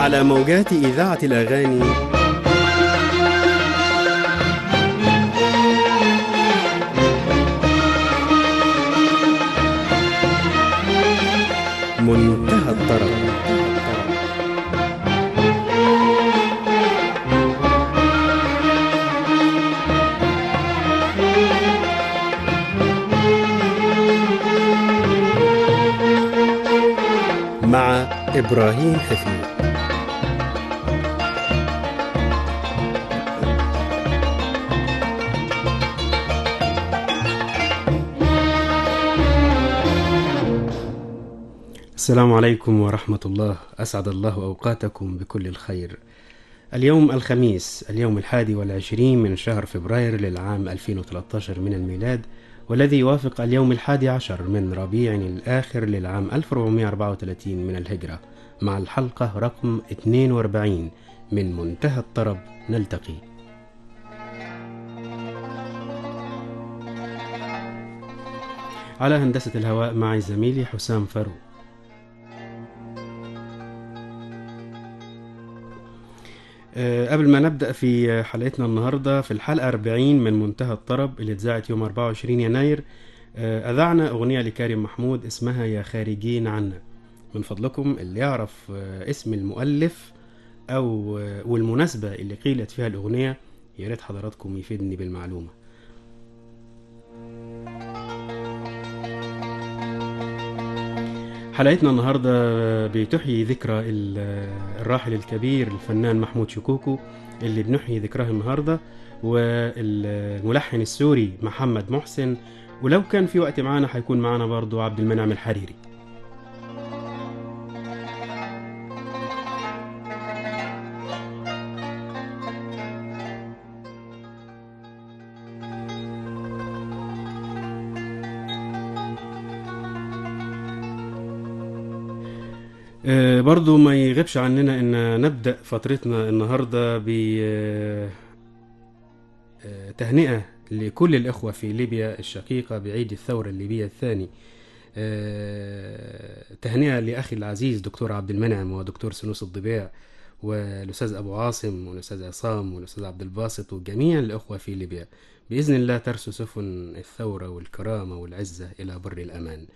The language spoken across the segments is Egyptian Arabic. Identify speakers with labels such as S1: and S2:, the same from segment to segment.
S1: على موجات إذاعة الأغاني منتهى الطرب مع إبراهيم حفيظ السلام عليكم ورحمة الله أسعد الله أوقاتكم بكل الخير اليوم الخميس اليوم الحادي والعشرين من شهر فبراير للعام 2013 من الميلاد والذي يوافق اليوم الحادي عشر من ربيع الآخر للعام 1434 من الهجرة مع الحلقة رقم 42 من منتهى الطرب نلتقي على هندسة الهواء معي زميلي حسام فاروق أه، قبل ما نبدأ في حلقتنا النهاردة في الحلقة 40 من منتهى الطرب اللي اتذاعت يوم 24 يناير أه، أذعنا أغنية لكريم محمود اسمها يا خارجين عنا من فضلكم اللي يعرف أه، اسم المؤلف أو والمناسبة اللي قيلت فيها الأغنية يا ريت حضراتكم يفيدني بالمعلومة حلقتنا النهاردة بتحيي ذكرى ال- الراحل الكبير الفنان محمود شكوكو اللي بنحيي ذكراه النهاردة والملحن السوري محمد محسن ولو كان في وقت معانا هيكون معانا برضو عبد المنعم الحريري آه، برضو ما يغيبش عننا ان نبدأ فترتنا النهاردة ب آه، آه، تهنئة لكل الإخوة في ليبيا الشقيقة بعيد الثورة الليبية الثاني آه، تهنئة لأخي العزيز دكتور عبد المنعم ودكتور سنوس الضبيع والأستاذ أبو عاصم والأستاذ عصام والأستاذ عبد الباسط وجميع الأخوة في ليبيا بإذن الله ترسو سفن الثورة والكرامة والعزة إلى بر الأمان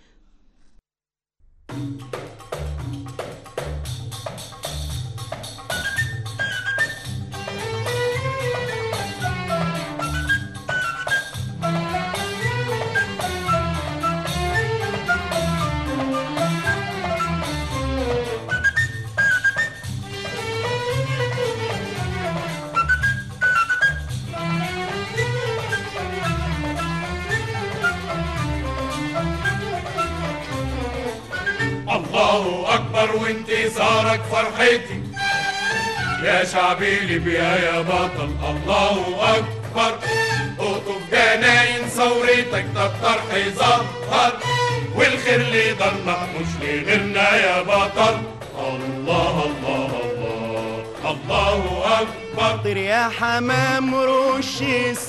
S2: الله أكبر وانتصارك فرحتي يا شعبي ليبيا يا بطل الله أكبر قطب جناين ثورتك ده الطرح ظهر والخير اللي ضلك مش لغيرنا يا بطل الله الله الله الله أكبر
S3: طير يا حمام رش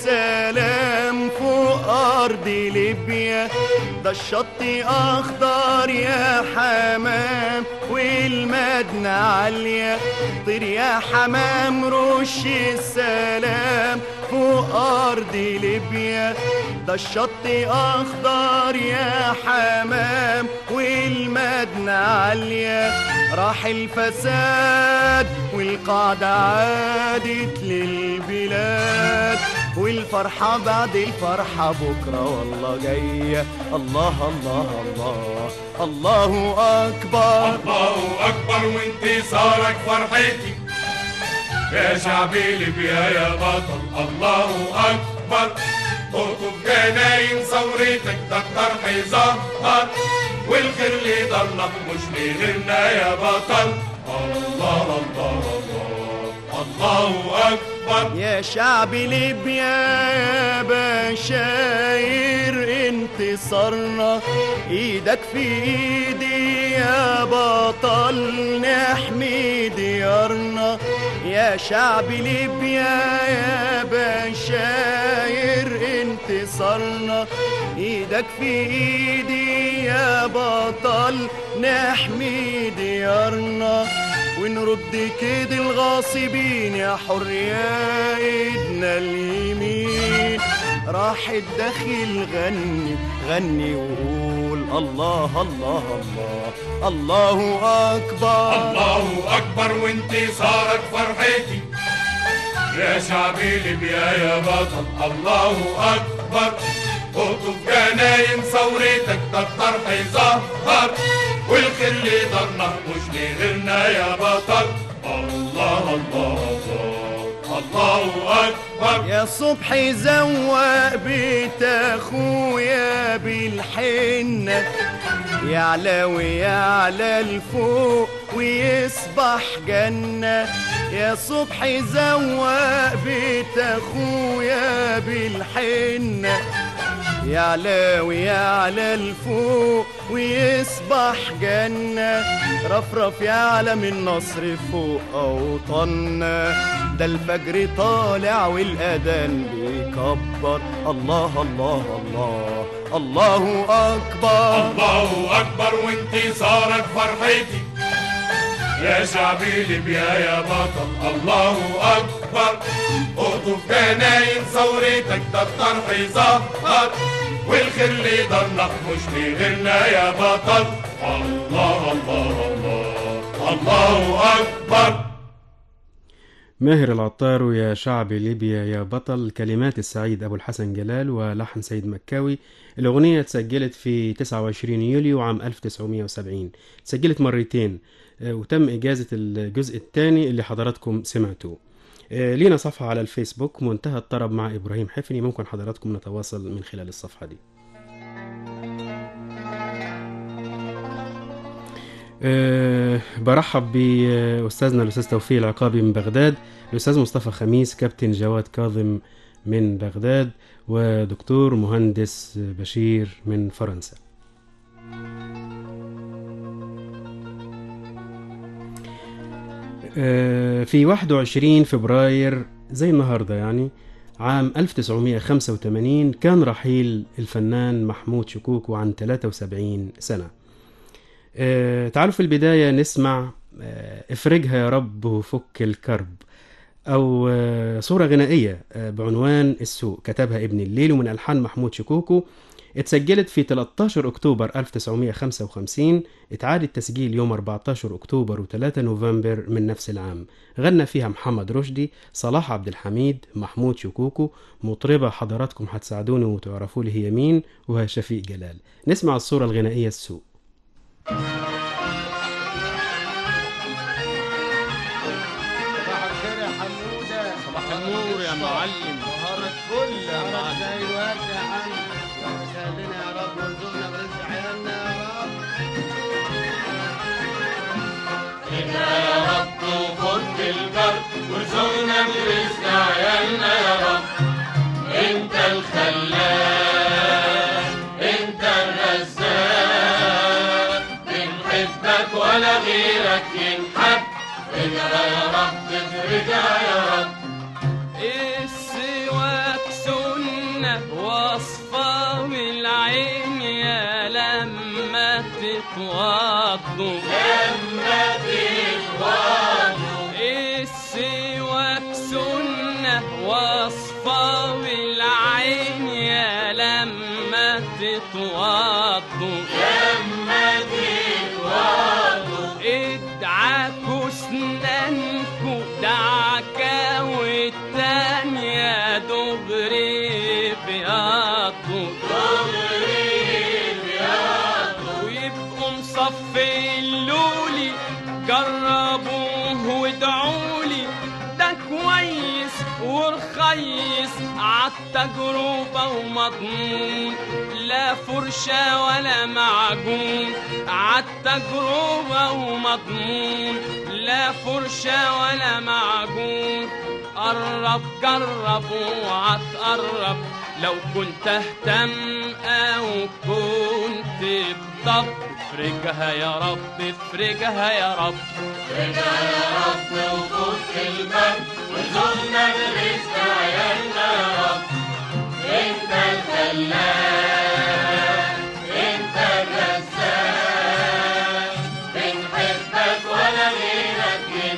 S3: السلام فوق أرض ليبيا ده الشط أخضر يا حمام والمدنة عالية طير يا حمام رش السلام فوق أرض ليبيا ده الشط أخضر يا حمام والمدنة عالية راح الفساد والقاعدة عادت للبلاد والفرحة بعد الفرحة بكرة والله جاية الله الله الله الله أكبر
S2: الله أكبر وانتصارك فرحتي يا شعبي ليبيا يا بطل الله أكبر قطب جناين ثورتك ده الطرح ظهر والخير اللي ضلك مش لغيرنا يا بطل الله الله الله الله أكبر
S3: يا شعب ليبيا يا بشاير انتصارنا ايدك في ايدي يا بطل نحمي ديارنا يا شعب ليبيا يا بشاير انتصارنا ايدك في ايدي يا بطل نحمي ديارنا ونرد كيد الغاصبين يا حر يا ايدنا اليمين راح الدخيل غني غني وقول الله الله الله الله اكبر
S2: الله أكبر وانتصارك فرحتي يا شعبي ليبيا يا بطل الله أكبر قطب جناين ثورتك ده الطرح ظهر والخير اللي ضرنا مش لغيرنا يا بطل الله الله الله الله أكبر
S3: يا صبح زوق بيت اخويا بالحنة يعلى ويعلى الفوق ويصبح جنة يا صبح زوق بيت اخويا بالحنة يعلى ويعلى الفوق ويصبح جنة رفرف يعلم النصر فوق أوطاننا ده الفجر طالع والأذان بيكبر الله الله الله الله أكبر
S2: الله أكبر وانتصارك فرحتي يا شعبي ليبيا يا بطل الله أكبر قطف جناين ثورتك ده الطرح ظهر والخير اللي ضرنا مش لغيرنا يا بطل الله الله الله الله أكبر
S1: ماهر العطار يا شعب ليبيا يا بطل كلمات السعيد أبو الحسن جلال ولحن سيد مكاوي الأغنية اتسجلت في 29 يوليو عام 1970 اتسجلت مرتين آه، وتم إجازة الجزء الثاني اللي حضراتكم سمعتوه آه، لينا صفحة على الفيسبوك منتهى الطرب مع إبراهيم حفني ممكن حضراتكم نتواصل من خلال الصفحة دي أه برحب بأستاذنا الأستاذ توفيق العقابي من بغداد الأستاذ مصطفى خميس كابتن جواد كاظم من بغداد ودكتور مهندس بشير من فرنسا أه في 21 فبراير زي النهارده يعني عام 1985 كان رحيل الفنان محمود شكوكو عن 73 سنه آه، تعالوا في البداية نسمع آه، افرجها يا رب وفك الكرب أو آه، صورة غنائية آه، بعنوان السوق كتبها ابن الليل ومن ألحان محمود شكوكو اتسجلت في 13 أكتوبر 1955 اتعاد التسجيل يوم 14 أكتوبر و3 نوفمبر من نفس العام غنى فيها محمد رشدي صلاح عبد الحميد محمود شكوكو مطربة حضراتكم هتساعدوني وتعرفوا لي هي مين وهي شفيق جلال نسمع الصورة الغنائية السوق
S4: صباح الخير يا حمودة
S5: صباح النور يا معلم
S4: نهارك فل يا
S5: نهارك
S4: معلم
S5: زي الورد يا حمد اللهم سهلنا يا رب وارزقنا برزق عيالنا يا رب
S2: يا رب وفك الكرب وارزقنا برزق عيالنا يا رب انت الخلاق انت الرزاق بنحبك ولا غيرك ينحب اجرى يا رب افرجها يا رب
S6: السواك سنة وصفة بالعين يا لما تتوضوا
S2: لما تتوضوا
S6: السواك سنة وصفة بالعين يا لما تتوضوا
S2: لما تتوضوا
S6: ادعكوا اسنانكوا دعكة والتانية دغري بياضوا ويبقوا مصفي اللولي جربوه وادعولي ده كويس ورخيص عالتجربة ومضمون لا فرشة ولا معجون عالتجربة ومضمون لا فرشة ولا معجون قرب جرب وهتقرب لو كنت اهتم او كنت بضب افرجها يا رب افرجها يا رب
S2: ارجع يا رب وفك الباب وارزقنا برزق عيالنا يا رب انت الخلاق انت الرزاق بنحبك ولا غيرك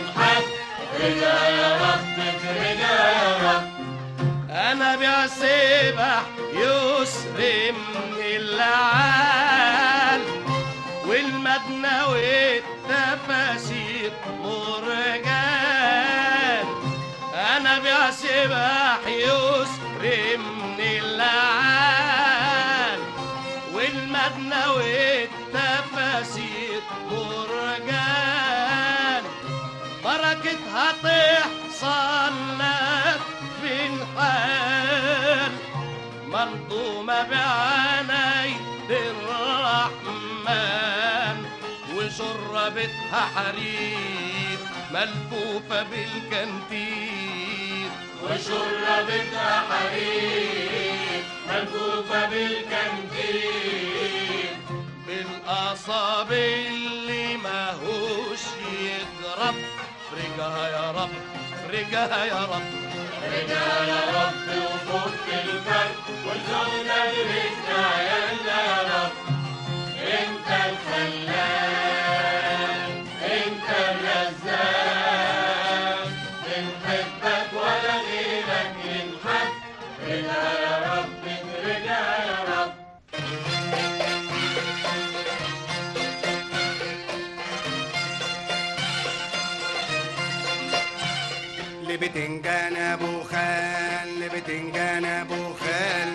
S2: افرجها يا رب افرجها يا رب
S3: انا بسبح يسري من اللعان والمدنى والتفاسير مرجان انا بسبح يسري من اللعان والمدنى والتفاسير مرجان بركتها تحصل لك في الحال منظومة بعيني الرحمن وشربتها حرير ملفوفة بالكنتير
S2: وشربتها حرير ملفوفة بالكنتين
S3: بالقصب اللي ماهوش يضرب فرجها يا رب فرجها يا رب
S2: افرجها يا رب وفك الكرب وارزقنا برزق عيالنا يا رب انت الخلاق انت الرزاق بنحبك ولا غيرك ينحب افرجها يا رب افرجها يا رب
S3: لبتنجان ابو خال لبتنجان ابو خال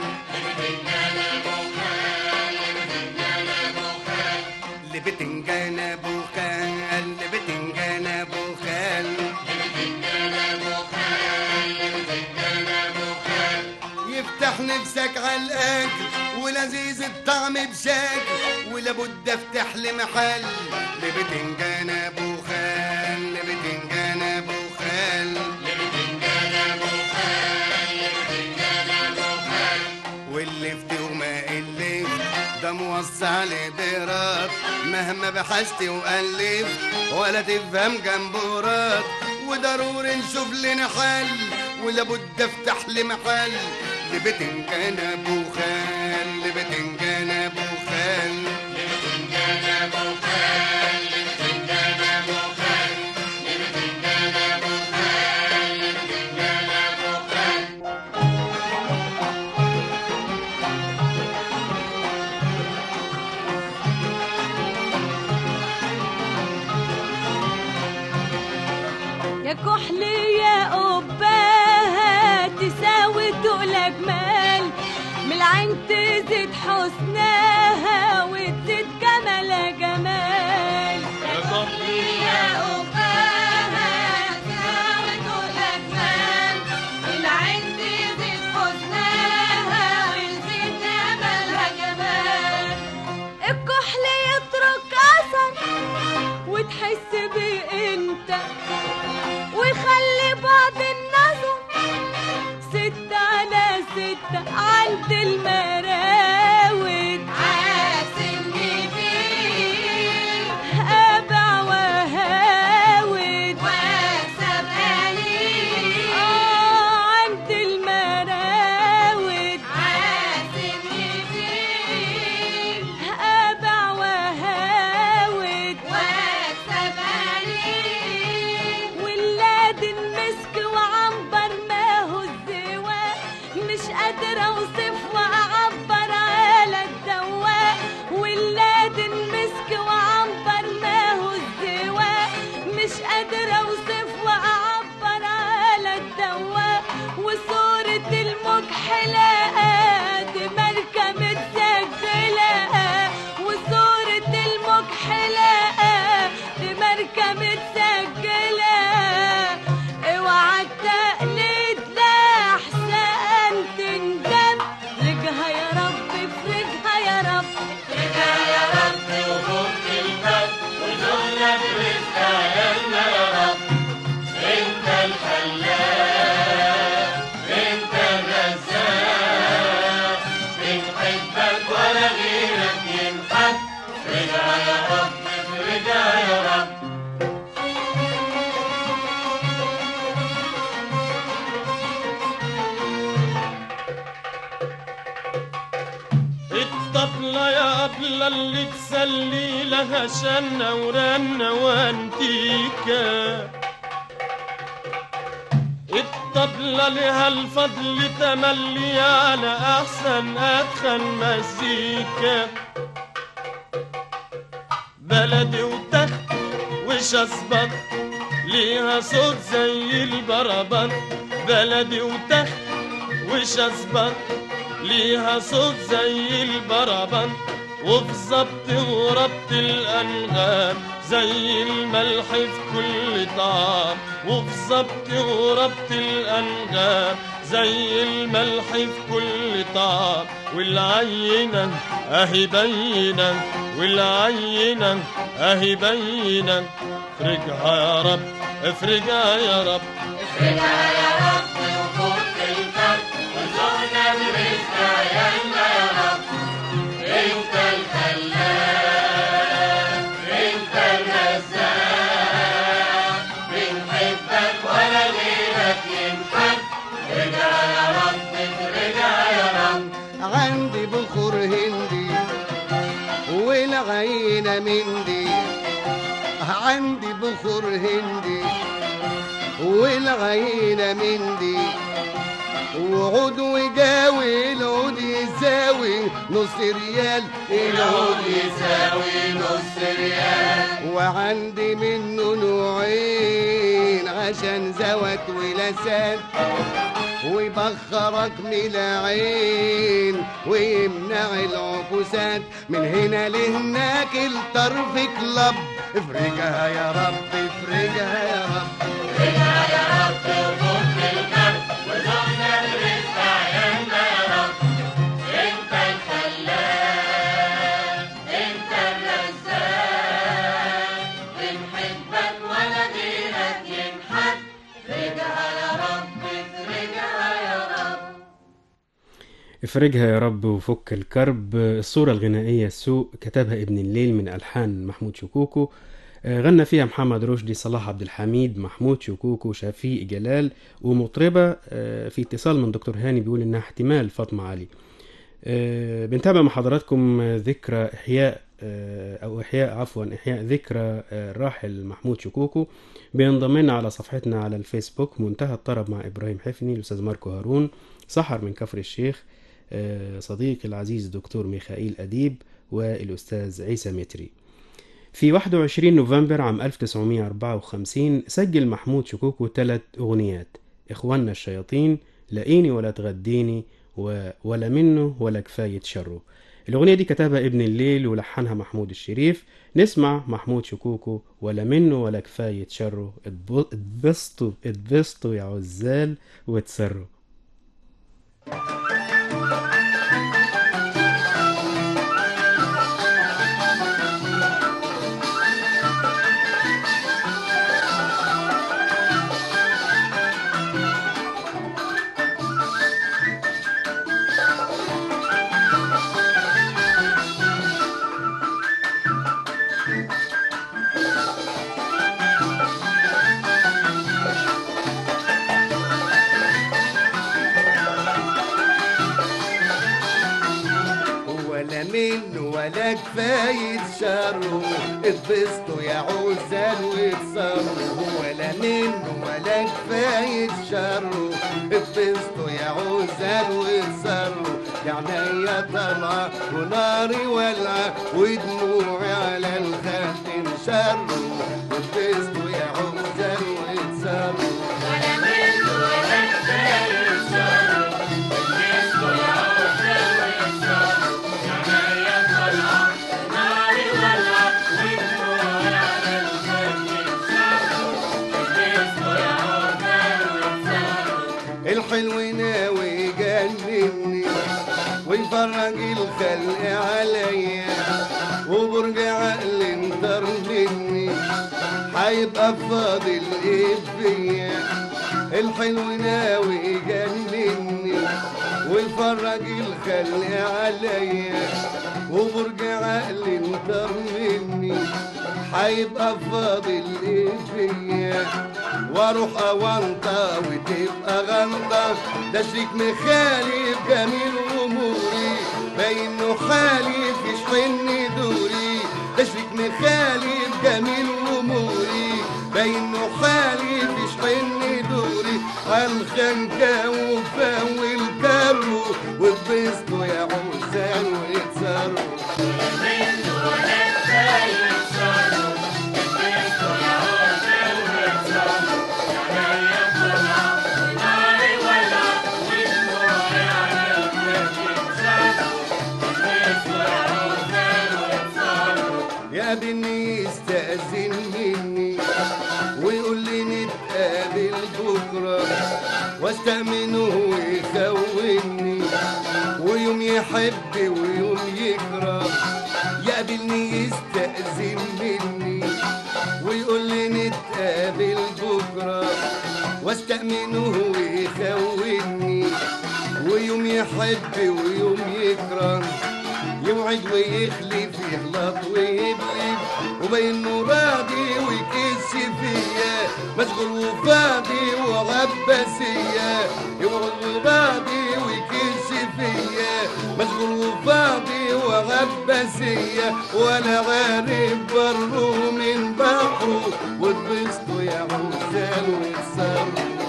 S3: لبتنجان ابو خال لبتنجان ابو خال يفتح نفسك على الاكل ولذيذ الطعم بشكل ولابد افتح لي محل لبتنجان ابو خال لبتنجان ابو خال واللفت وما اللفت ده موسع لدرات مهما بحثت وقلبت ولا تفهم جنبورات وضروري نشوف لنا حل ولابد افتح لي محل لبتنجان ابو خال لبتنجان ابو خال
S7: يا كحلي يا قباها تساوي تقول جمال من العين تزيد حسنها وتزيد جمالها جمال يا كحلي يا قباها تساوي تقول جمال من العين تزيد حسنها وتزيد جمالها جمال الكحل يترك اثر وتحس بيه انت ويخلي بعض النظر ستة على ستة عند المراود عاسمني فيه أبع وهاود واكسب قليل آه عند المراود عاسمني فيه أبع وهاود واكسب قليل ولاد المسك وعنبر ما هو الزواق مش قادرة اوصف واعبر على الدواء ولاد المسك وعنبر ما هو الزواق مش قادرة اوصف واعبر على الدواء وصورة المكحلة دي ماركة متسجلة وصورة المكحلة دي ماركة متسجلة اوعى التقليد لا احسن تندم رجها يا رب افرجها يا رب
S2: افرجها يا رب وفك الكرب وارزقنا برزق عيالنا يا رب انت الخلاق انت الرزاق بنحبك ولا غيرك ينحب افرجها يا رب افرجها يا رب
S6: الطبلة يا أبلة اللي تسلي لها شنة ورنة وانتيكا الطبلة لها الفضل تملي على أحسن أدخل مزيكا بلدي وتخت وشصبط ليها صوت زي البربط بلدي وتخت وشصبط ليها صوت زي البربط وفي ظبط وربط الأنغام زي الملح في كل طعام وفي ظبط وربط الأنغام زي الملح في كل طعام والعينة أهي بينة والعينة أهي بينة افرجها يا رب افرجها يا رب
S2: افرجها يا رب وفك الكرب وارزقنا برزق عيالنا يا رب انت الخلاق انت الرزاق بنحبك ولا غيرك ينحب افرجها يا رب افرجها يا رب
S3: عندي بخور هندي والعينة مندي عندي بخور هندي والعينة مندي وعود وجاوي العود يساوي نص ريال العود يساوي نص ريال وعندي منه نوعين عشان زوت ولسان ويبخرك من العين ويمنع العكوسات من هنا لهناك الطرف كلب افرجها يا رب افرجها يا رب
S2: افرجها يا رب وفك الكرب وارزقنا برزق عيالنا يا رب انت الخلاق انت الرزاق بنحبك ولا غيرك ينحب افرجها يا رب افرجها يا رب
S1: افرجها يا رب وفك الكرب الصورة الغنائية السوء كتبها ابن الليل من ألحان محمود شكوكو آه، غنى فيها محمد رشدي صلاح عبد الحميد محمود شكوكو شفيق جلال ومطربة آه، في اتصال من دكتور هاني بيقول إنها احتمال فاطمة علي آه، بنتابع مع حضراتكم آه، ذكرى إحياء آه، أو إحياء عفوا إحياء ذكرى آه، الراحل محمود شكوكو بينضم لنا على صفحتنا على الفيسبوك منتهى الطرب مع إبراهيم حفني الأستاذ ماركو هارون سحر من كفر الشيخ آه، صديقي العزيز دكتور ميخائيل أديب والأستاذ عيسى متري في 21 نوفمبر عام 1954 سجل محمود شكوكو ثلاث أغنيات إخواننا الشياطين لاقيني ولا تغديني و... ولا منه ولا كفاية شره الأغنية دي كتبها ابن الليل ولحنها محمود الشريف نسمع محمود شكوكو ولا منه ولا كفاية شره اتب- اتبسطوا اتبسطوا يا عزال واتسروا
S3: ولا منه ولا كفاية شره اتبسطوا يا عزال واتصروا ولا منه ولا كفاية شره اتبسطوا يا عزال واتصروا يعني يا طلع وناري ولع ودموعي على الخد انشروا اتبسطوا يا عزال واتصروا
S2: ولا منه ولا كفاية شر الرزق يا عزال ويسر يعني يا طلع ناري ولع ودموعي على الخد انشر الرزق يا عزال ويسر
S3: الحلو ناوي يجنني ويفرج الخلق عليا وبرج عقل مطرني هيبقى فاضل ايه فيا الحلو ناوي يجنني ويفرج الخلق عليا وبرج عقل مطرني هيبقى فاضل ايه فيا واروح اوانطه وتبقى غلطه ده شريك مخالف جميل اموري باين انه حالف يشحن دوري ده شريك مخالف جميل اموري باين انه حالف يشحن دوري على البنكة وفاوي الكرو واتبسطوا يا عزال ويتصروا يا بني يستأذن مني ويقول لي نتقابل بكرة واستأمنه ويخوني ويوم يحب ويوم يكره يقابلني يستأذن مني ويقول لي نتقابل بكرة واستأمنه ويخوني ويوم يحب ويوم يكره يوعد ويخلف يغلط ويبلف وبينه راضي ويكس فيا مشغول وفاضي وعباسية يوعد وراضي ويكس فيا مشغول وفاضي وعباسية ولا عارف بره من بحره واتبسطوا يا عزال ويتصروا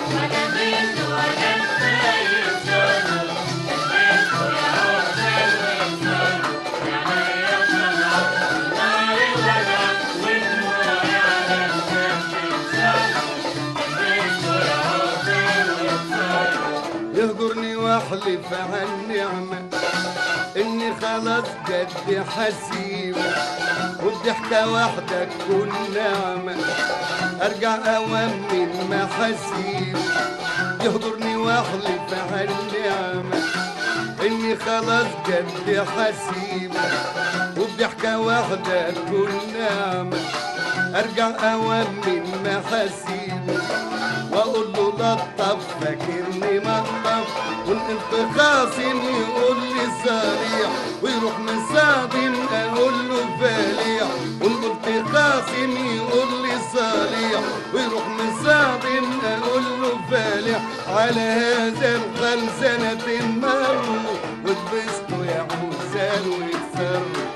S3: يهجرني واحلف عن نعمة اني خلاص جد حسيب وبضحكة واحدة تكون نعمة ارجع اوام من محاسيب يهجرني واحلف عن نعمة اني خلاص جد حسيب وبضحكة واحدة تكون نعمة ارجع اوام من محاسيب واقول له لطف فاكرني مطف وانت خاصم يقول لي صريح ويروح مصادم اقول له فاليح وان قلت خاصم يقول لي صريح ويروح مصادم اقول له فالح على هذا الخل سنة مروا واتبسطوا يا عزال ويكسروا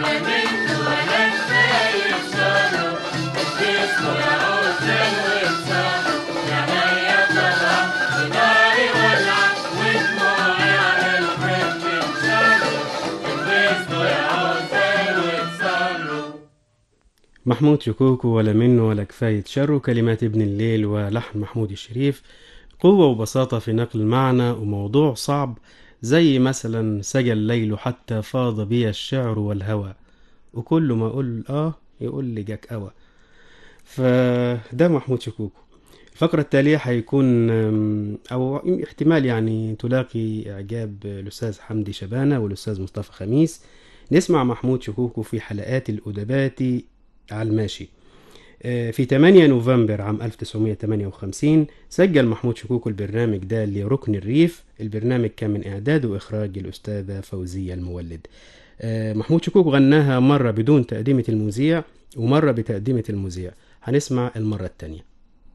S1: محمود شكوكو ولا منه ولا كفاية شر كلمات ابن الليل ولحن محمود الشريف قوة وبساطة في نقل المعنى وموضوع صعب زي مثلا سجى الليل حتى فاض بي الشعر والهوى وكل ما أقول آه يقول لي جاك أوى فده محمود شكوكو الفقرة التالية هيكون أم، أو احتمال يعني تلاقي إعجاب الأستاذ حمدي شبانة والأستاذ مصطفى خميس نسمع محمود شكوكو في حلقات الأدبات على الماشي آه، في 8 نوفمبر عام 1958 سجل محمود شكوكو البرنامج ده لركن الريف البرنامج كان من إعداد وإخراج الأستاذة فوزية المولد آه، محمود شكوكو غناها مرة بدون تقديمة المذيع ومرة بتقديمة المذيع هنسمع المرة التانية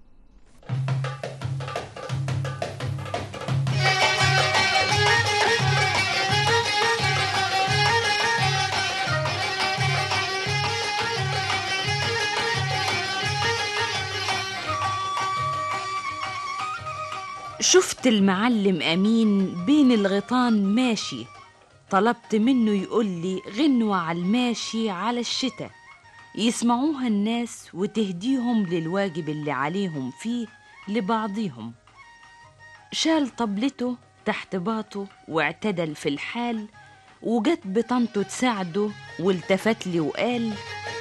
S8: شفت المعلم أمين بين الغيطان ماشي طلبت منه يقول لي غنوة على الماشي على الشتاء يسمعوها الناس وتهديهم للواجب اللي عليهم فيه لبعضهم شال طبلته تحت باطه واعتدل في الحال وجت بطنته تساعده والتفت لي وقال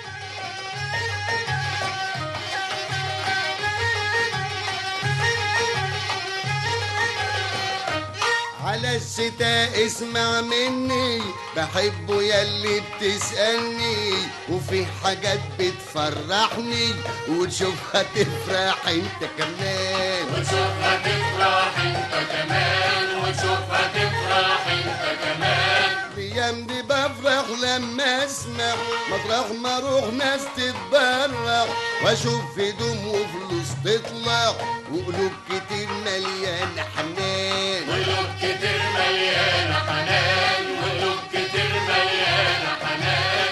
S3: على الشتاء اسمع مني بحبه ياللي بتسألني وفي حاجات بتفرحني وتشوفها تفرح انت كمان
S2: وتشوفها تفرح انت كمان وتشوفها تفرح انت كمان
S3: الايام دي بفرح لما اسمع مطرح ما اروح ناس تتبرع واشوف هدوم وفلوس تطلع وقلوب كتير مليانه حنان
S2: قلوب كتير مليانة حنان قلوب كتير مليانة حنان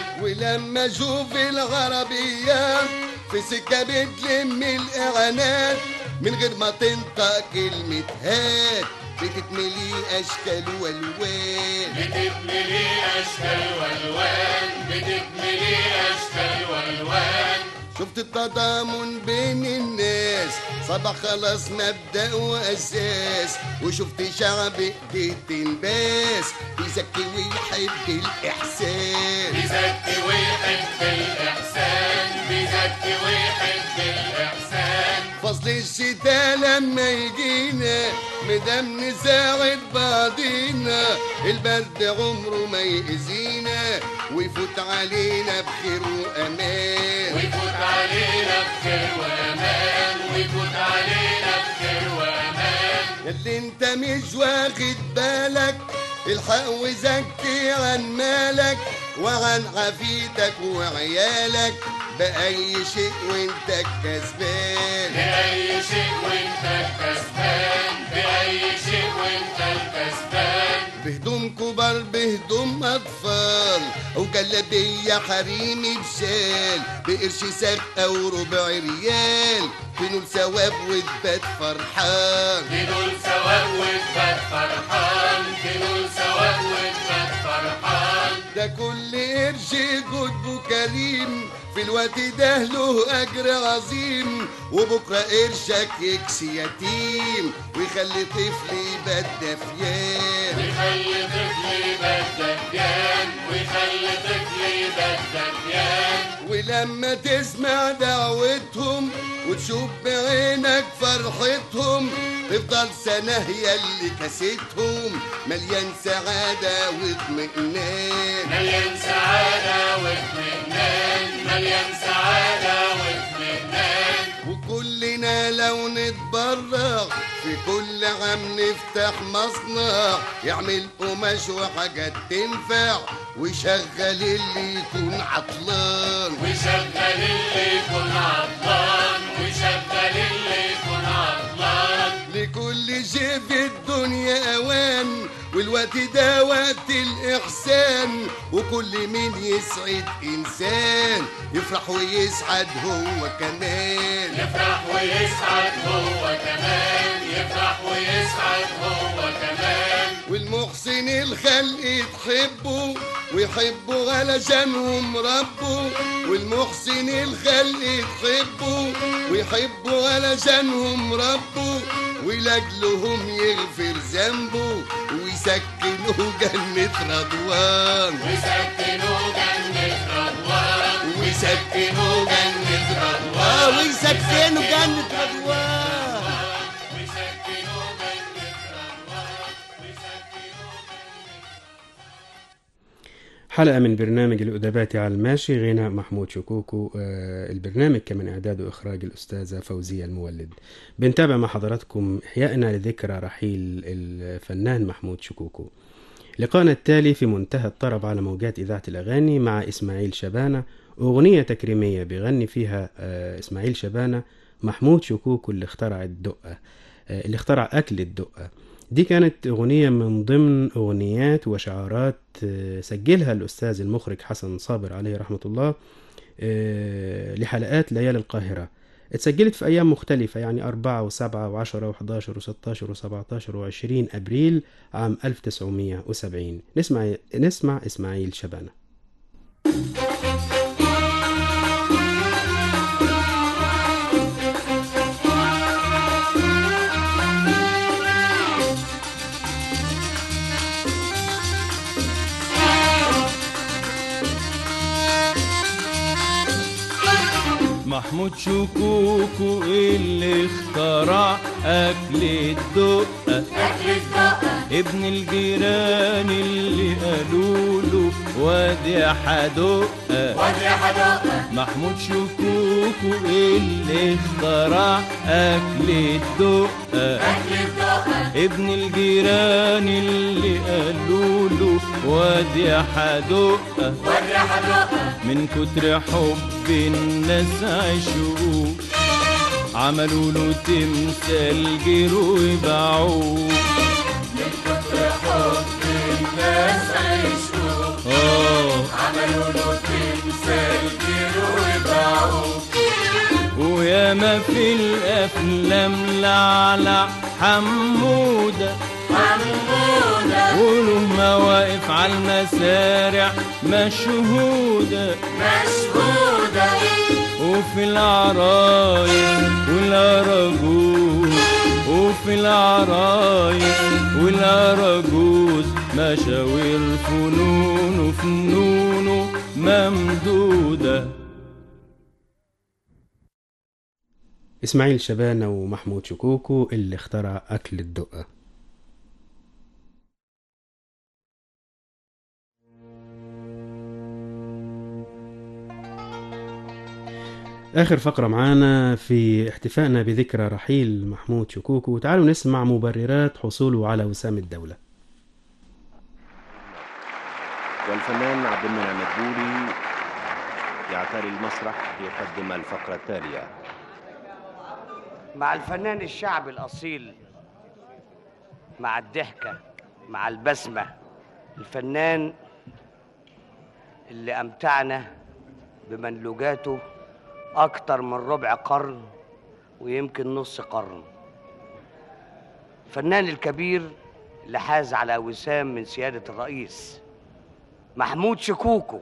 S3: ولما اشوف العربية في سكة بتلم الاعلانات من غير ما تنطق كلمة هات بتتملي اشكال والوان
S2: بتتملي أشكال والوان بتتملي أشكال والوان
S3: شفت التضامن بين الناس صبح خلاص مبدأ وأساس وشفت شعب ايديه تنباس بيزكي ويحب الإحسان
S2: بيزكي ويحب الإحسان بيزكي ويحب الإحسان
S3: فصل الشتاء لما يجينا مدام نساعد بعضينا البرد عمره ما يأذينا ويفوت علينا بخير وأمان
S2: ويفوت علينا بخير وأمان ويفوت علينا بخير وأمان
S3: اللي انت مش واخد بالك الحق وزكي عن مالك وعن عافيتك وعيالك بأي شيء وانت كسبان
S2: بأي شيء وانت الكسبان بأي شيء وانت الكسبان
S3: بهدوم كبار بهدوم أطفال وجلابية حريمي بشال بقرش ساق وربع ريال تنول ثواب وتبات فرحان
S2: تنول ثواب وتبات فرحان تنول ثواب وتبات فرحان
S3: ده كل قرش جدبه كريم في الوقت ده له أجر عظيم وبكرة قرشك يكسي يتيم ويخلي طفل يبقى دفيان
S2: ويخلي طفل يبقى دبيان ويخلي طفل يبقى دبيان
S3: ولما تسمع دعوتهم وتشوف بعينك فرحتهم تفضل سنة هي اللي كاستهم مليان سعادة واطمئنان
S2: مليان سعادة واطمئنان مليان سعادة واطمئنان
S3: وكلنا لو نتبرع في كل عام نفتح مصنع يعمل قماش وحاجات تنفع ويشغل اللي يكون عطلان
S2: ويشغل اللي يكون عطلان ويشغل اللي يكون عطلان
S3: لكل شيء في الدنيا اوان والوقت ده وقت الاحسان وكل مين يسعد انسان يفرح ويسعد هو كمان
S2: يفرح ويسعد هو كمان يفرح ويسعد هو كمان
S3: والمحسن الخلق تحبه ويحبوا علشانهم ربه والمحسن الخلق تحبه ويحبوا علشانهم ربه ولاجلهم يغفر ذنبه ويسكنه جنة رضوان
S2: ويسكنوا جنة رضوان
S3: ويسكنوا جنة رضوان ويسكنوا جنة رضوان
S2: ويسكنوا جنة رضوان ويسكنوا
S1: حلقة من برنامج الأدبات على الماشي غنى محمود شكوكو آه، البرنامج كان إعداد وإخراج الأستاذة فوزية المولد بنتابع مع حضراتكم إحيائنا لذكرى رحيل الفنان محمود شكوكو لقاءنا التالي في منتهى الطرب على موجات إذاعة الأغاني مع إسماعيل شبانة أغنية تكريمية بيغني فيها آه، إسماعيل شبانة محمود شكوكو اللي اخترع الدقة آه، اللي اخترع أكل الدقة دي كانت أغنية من ضمن أغنيات وشعارات آه، سجلها الأستاذ المخرج حسن صابر عليه رحمة الله آه، لحلقات ليالي القاهرة اتسجلت في أيام مختلفة يعني أربعة وسبعة وعشرة وحداشر وستاشر وسبعتاشر وعشرين أبريل عام 1970 نسمع نسمع إسماعيل شبانة
S6: محمود شكوكو اللي اخترع اكل الدقة
S2: أكل الدقة
S6: ابن الجيران اللي قالوا له وادي حدقة
S2: وادي حدقة
S6: محمود شكوكو اللي اخترع اكل الدقة
S2: أكل الدقة
S6: ابن الجيران اللي قالوا له وادي حدقة
S2: وادي حدقة
S6: من كتر حب الناس عشقوه عملوا له تمثال جيروا وباعوه
S2: من كتر حب الناس عشقوا
S6: اه
S2: عملوا له تمثال
S6: ياما في الافلام لعلع حموده
S2: حمودة
S6: وله مواقف على المسارع مشهوده
S2: مشهودة
S6: وفي العرايس والأراجوز وفي العرايس والأراجوز مشاوير فنون وفنونه ممدودة
S1: إسماعيل شبانة ومحمود شكوكو اللي اخترع أكل الدقة آخر فقرة معانا في احتفائنا بذكرى رحيل محمود شكوكو تعالوا نسمع مبررات حصوله على وسام الدولة
S9: والفنان عبد المنعم مدبولي يعتري المسرح ليقدم الفقرة التالية
S5: مع الفنان الشعبي الأصيل مع الضحكة مع البسمة الفنان اللي أمتعنا بمنلوجاته أكتر من ربع قرن ويمكن نص قرن الفنان الكبير اللي حاز على وسام من سيادة الرئيس محمود شكوكو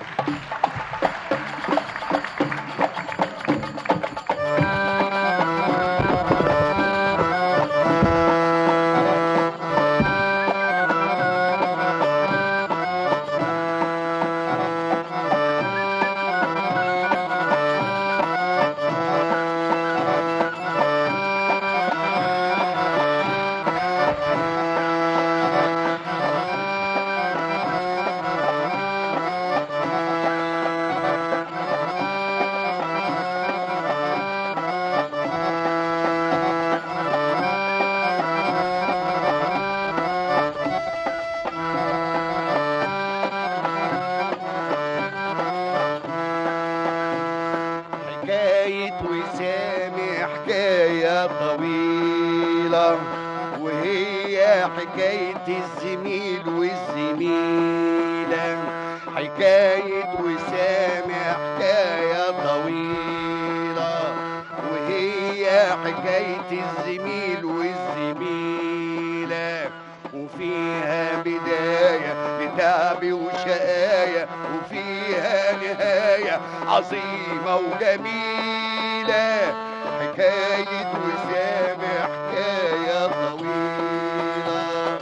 S3: حكاية وسام حكاية طويلة وهي حكاية الزميل والزميلة حكاية وسام حكاية طويلة وهي حكاية الزميل والزميلة وفيها بداية لتعب وشقاية وفيها نهاية عظيمة وجميلة حكاية وسام حكاية طويلة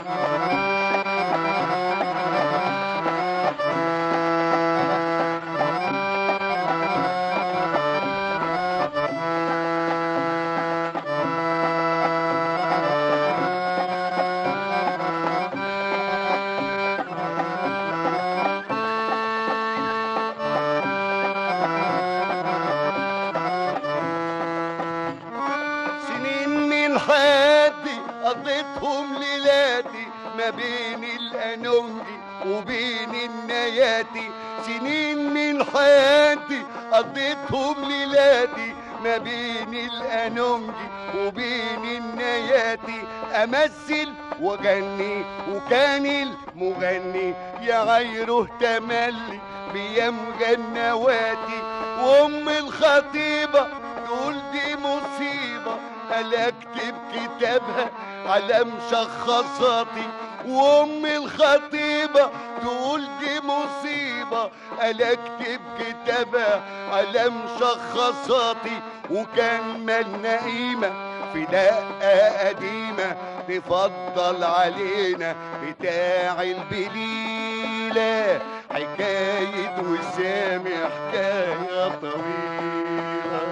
S3: سنين من حياتي قضيتهم ليلاتي ما بين الأنونجي وبين النياتي سنين من حياتي قضيتهم ليلاتي ما بين الأنونجي وبين النياتي أمثل وغني وكان المغني يعايره تملي بيمغى النواتي وأم الخطيبة تقول دي مصيبة ألا أكتب كتابها على مشخصاتي وأم الخطيبة تقول دي مصيبة ألا أكتب كتابها على مشخصاتي وكان مالنا قيمة في دقة قديمة تفضل علينا بتاع البليلة حكاية وسام حكاية طويلة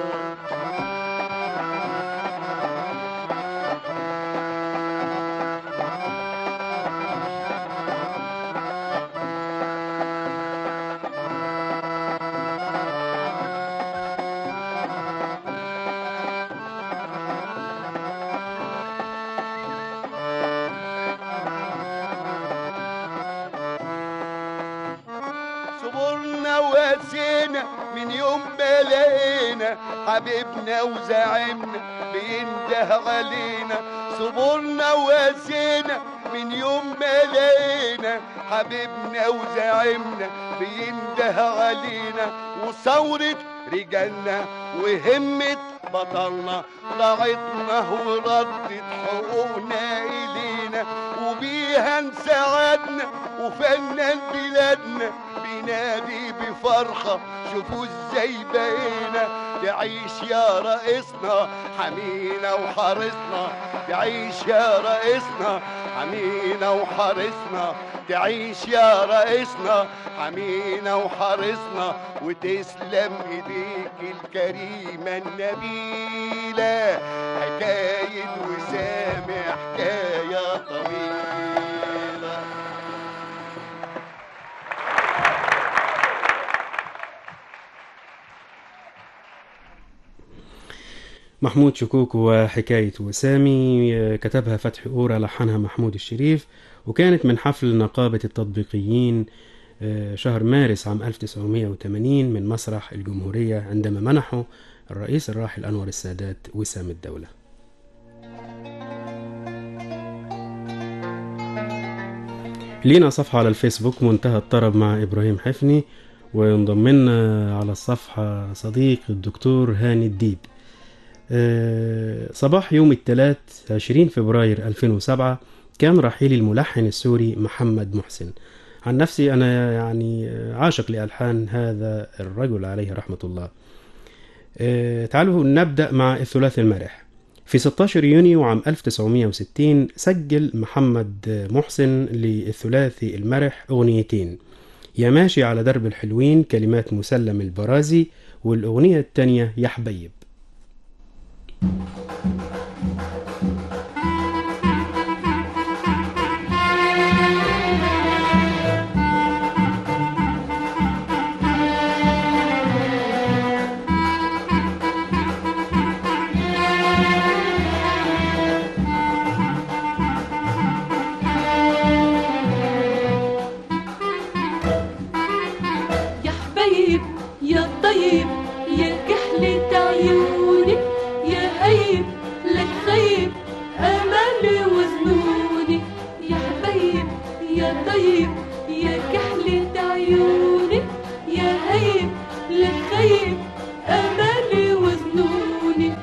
S3: صبرنا واسينا من يوم ما لقينا حبيبنا وزعمنا بينده علينا صبرنا واسينا من يوم ما لقينا حبيبنا وزعمنا بينده علينا وثورة رجالنا وهمة بطلنا راعتنا وردت حقوقنا إلينا وبيها نساعدنا وفنان بلادنا بينادي بفرحة شوفوا ازاي بقينا تعيش يا رئيسنا حمينا وحارسنا تعيش يا رئيسنا حمينا وحارسنا تعيش يا رئيسنا حمينا وحارسنا وتسلم ايديك الكريمة النبيلة حكاية وسام حكاية طويلة
S1: محمود شكوك وحكاية وسامي آه، كتبها فتحي أورا لحنها محمود الشريف وكانت من حفل نقابة التطبيقيين آه، شهر مارس عام 1980 من مسرح الجمهورية عندما منحوا الرئيس الراحل أنور السادات وسام الدولة لينا صفحة على الفيسبوك منتهى الطرب مع إبراهيم حفني وينضم لنا على الصفحة صديق الدكتور هاني الديب آه، صباح يوم الثلاث 20 فبراير 2007 كان رحيل الملحن السوري محمد محسن عن نفسي أنا يعني عاشق لألحان هذا الرجل عليه رحمة الله آه، تعالوا نبدأ مع الثلاثي المرح في 16 يونيو عام 1960 سجل محمد محسن للثلاثي المرح أغنيتين يا ماشي على درب الحلوين كلمات مسلم البرازي والأغنية التانية يا حبيب
S7: يا حبيب يا طيب يا كحلة عيوني يا هيب لك خيب أمالي وزنوني يا حبيب يا طيب يا كحلة عيوني يا هيب لك خيب أمالي وزنوني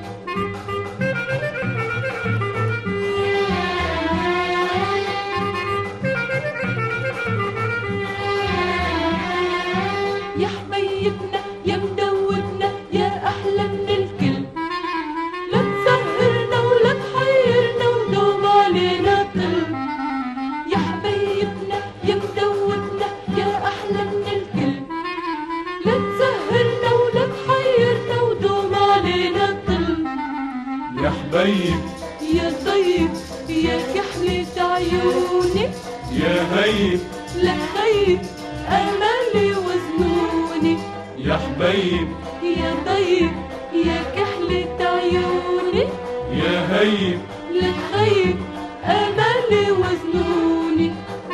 S7: يا حبيبنا يا مدوبنا يا أحلى من الكل لا تسهرنا ولا تحيرنا ودوم علينا طل يا حبيبنا يا مدوبنا يا أحلى من الكل لا تسهرنا ولا تحيرنا ودوم علينا طل
S6: يا حبيب
S7: يا طيب يا كحلة عيوني
S6: يا هيب
S7: لا خيب أمالي وزنوني
S6: يا حبيب
S7: يا طيب يا كحلة عيوني
S6: يا هيب
S7: لا خيب أمالي وزنوني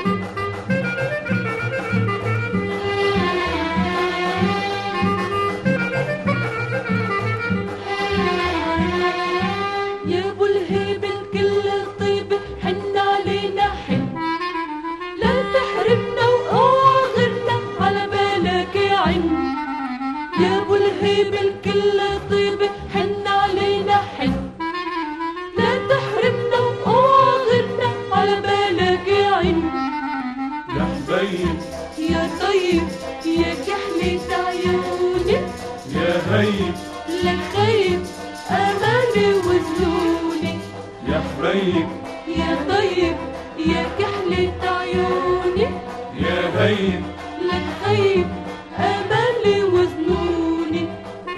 S7: يا ابو الهيب الكل طيب حن علينا حن لا تحرمنا واوعى غيرنا على بالك يا عين يا ابو الهيب الكل طيب حن علينا حن لا تحرمنا واوعى غيرنا على بالك يا عين
S6: يا حبيب
S7: يا طيب يا كحلة عيوني
S6: يا هيب
S7: لا خيب أمالي وزنوني
S6: يا حبيب
S7: يا طيب يا كحلة عيوني
S6: يا هيب
S7: لا خيب أمالي وزنوني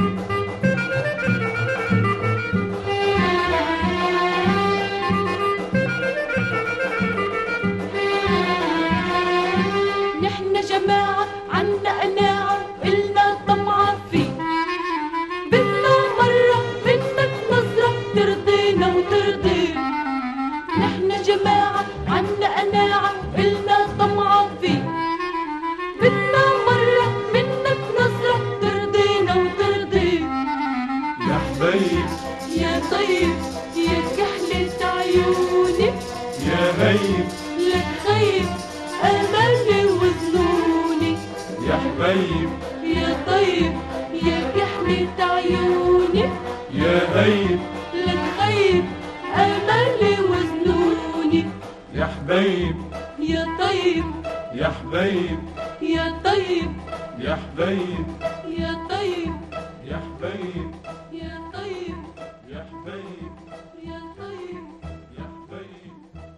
S7: نحن جماعة عنا قناعة إلنا طمعة فيه بدنا مرة منك نظرة ترضينا وترضينا نحن جماعة عنا قناعة إلنا طمعة فيه بدنا مرة منك نظرة ترضينا وترضينا
S6: يا حبيب
S7: يا طيب يا كحلة عيوني
S6: يا هيب
S7: لا خيب أملي وظنوني
S6: يا حبيب
S7: يا طيب يا كحلة وزنوني
S6: يا هيب
S7: لا تخيب املي وزنوني
S6: يا حبيب
S7: يا طيب
S6: يا حبيب
S7: يا طيب
S6: يا حبيب
S7: يا طيب
S6: يا حبيب
S7: يا طيب
S6: يا حبيب
S7: يا طيب
S6: يا حبيب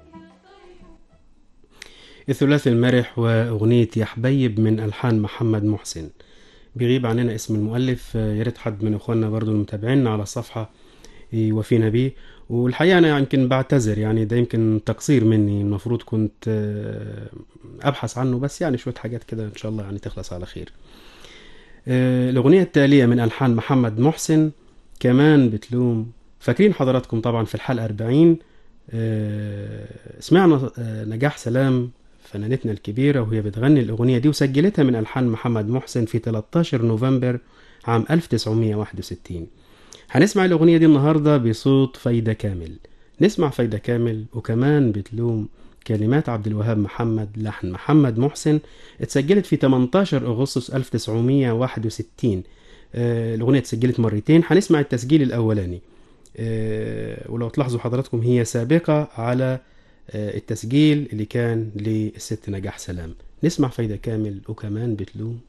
S1: الثلاثي المرح وأغنية يا حبيب من ألحان محمد محسن بيغيب عننا اسم المؤلف آه، يا ريت حد من اخواننا برضو المتابعين على الصفحة يوافينا بيه والحقيقة أنا يمكن بعتذر يعني ده يمكن تقصير مني المفروض كنت آه، أبحث عنه بس يعني شوية حاجات كده إن شاء الله يعني تخلص على خير آه، الأغنية التالية من ألحان محمد محسن كمان بتلوم فاكرين حضراتكم طبعا في الحلقة 40 آه، سمعنا آه، نجاح سلام فنانتنا الكبيرة وهي بتغني الأغنية دي وسجلتها من ألحان محمد محسن في 13 نوفمبر عام 1961 هنسمع الأغنية دي النهاردة بصوت فايدة كامل نسمع فايدة كامل وكمان بتلوم كلمات عبد الوهاب محمد لحن محمد محسن اتسجلت في 18 أغسطس 1961 آه، الأغنية اتسجلت مرتين هنسمع التسجيل الأولاني آه، ولو تلاحظوا حضراتكم هي سابقة على آه، التسجيل اللي كان للست نجاح سلام نسمع فايدة كامل وكمان بتلوم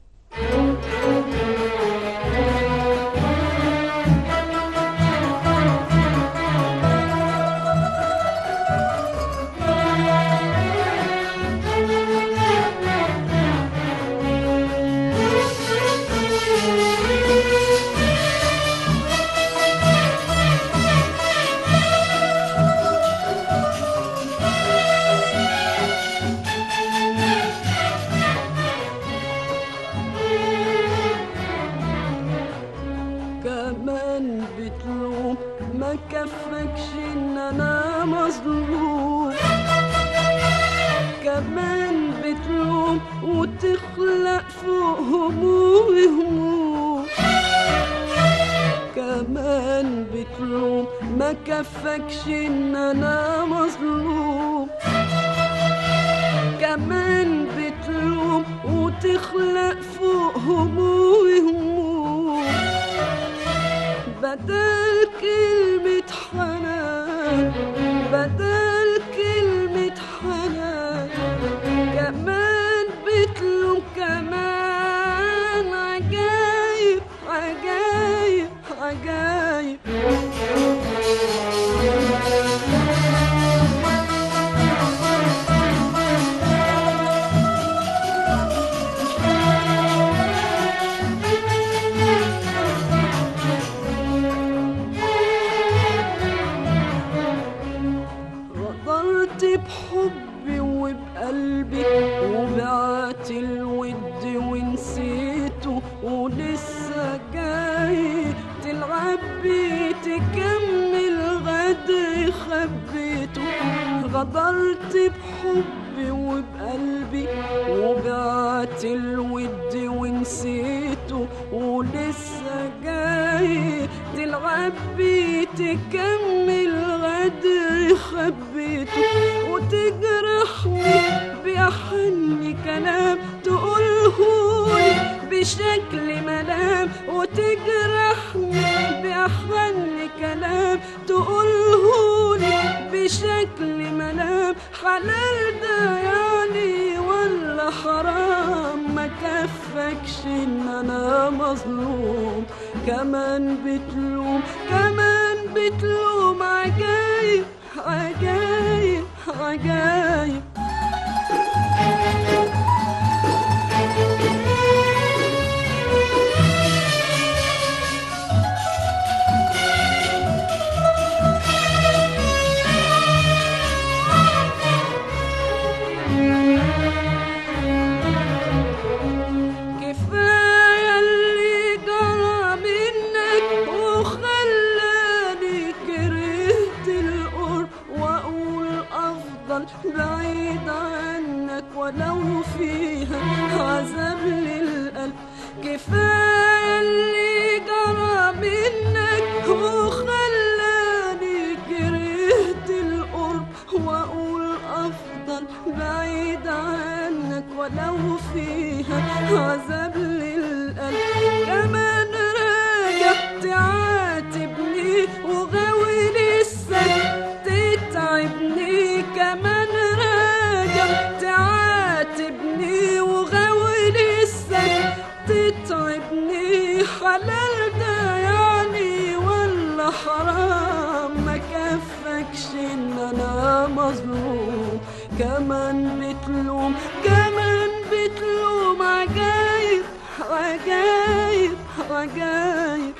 S10: كمان بتلوم ما كفكش ان انا مظلوم كمان بتلوم وتخلق فوق همومي هموم كمان بتلوم ما كفكش ان انا مظلوم كمان بتلوم وتخلق فوق همومي هموم بدل كلمة حنان بدل كلمة حنان كمان بتلوم كمان عجايب عجايب عجايب غدرت بحبي وبقلبي وبعت الود ونسيته ولسه جاي تلعب بيه تكمل غدر خبيته غدرت بحبي وبقلبي وبعت الود ونسيته ولسه جاي تلعب بيه تكمل غدر خبيته وتجرحني بأحن كلام تقولهولي بشكل ملام وتجرحني بأحن كلام تقولهولي بشكل ملام حلال ده يعني ولا حرام ما كفكش ان انا مظلوم كمان بتلوم كمان بتلوم عجايب عجايب عجايب كفاية اللي جرى منك وخلاني كرهت القرب واقول افضل بعيد حرام ما كفكش ان انا مظلوم كمان بتلوم كمان بتلوم عجايب عجايب عجايب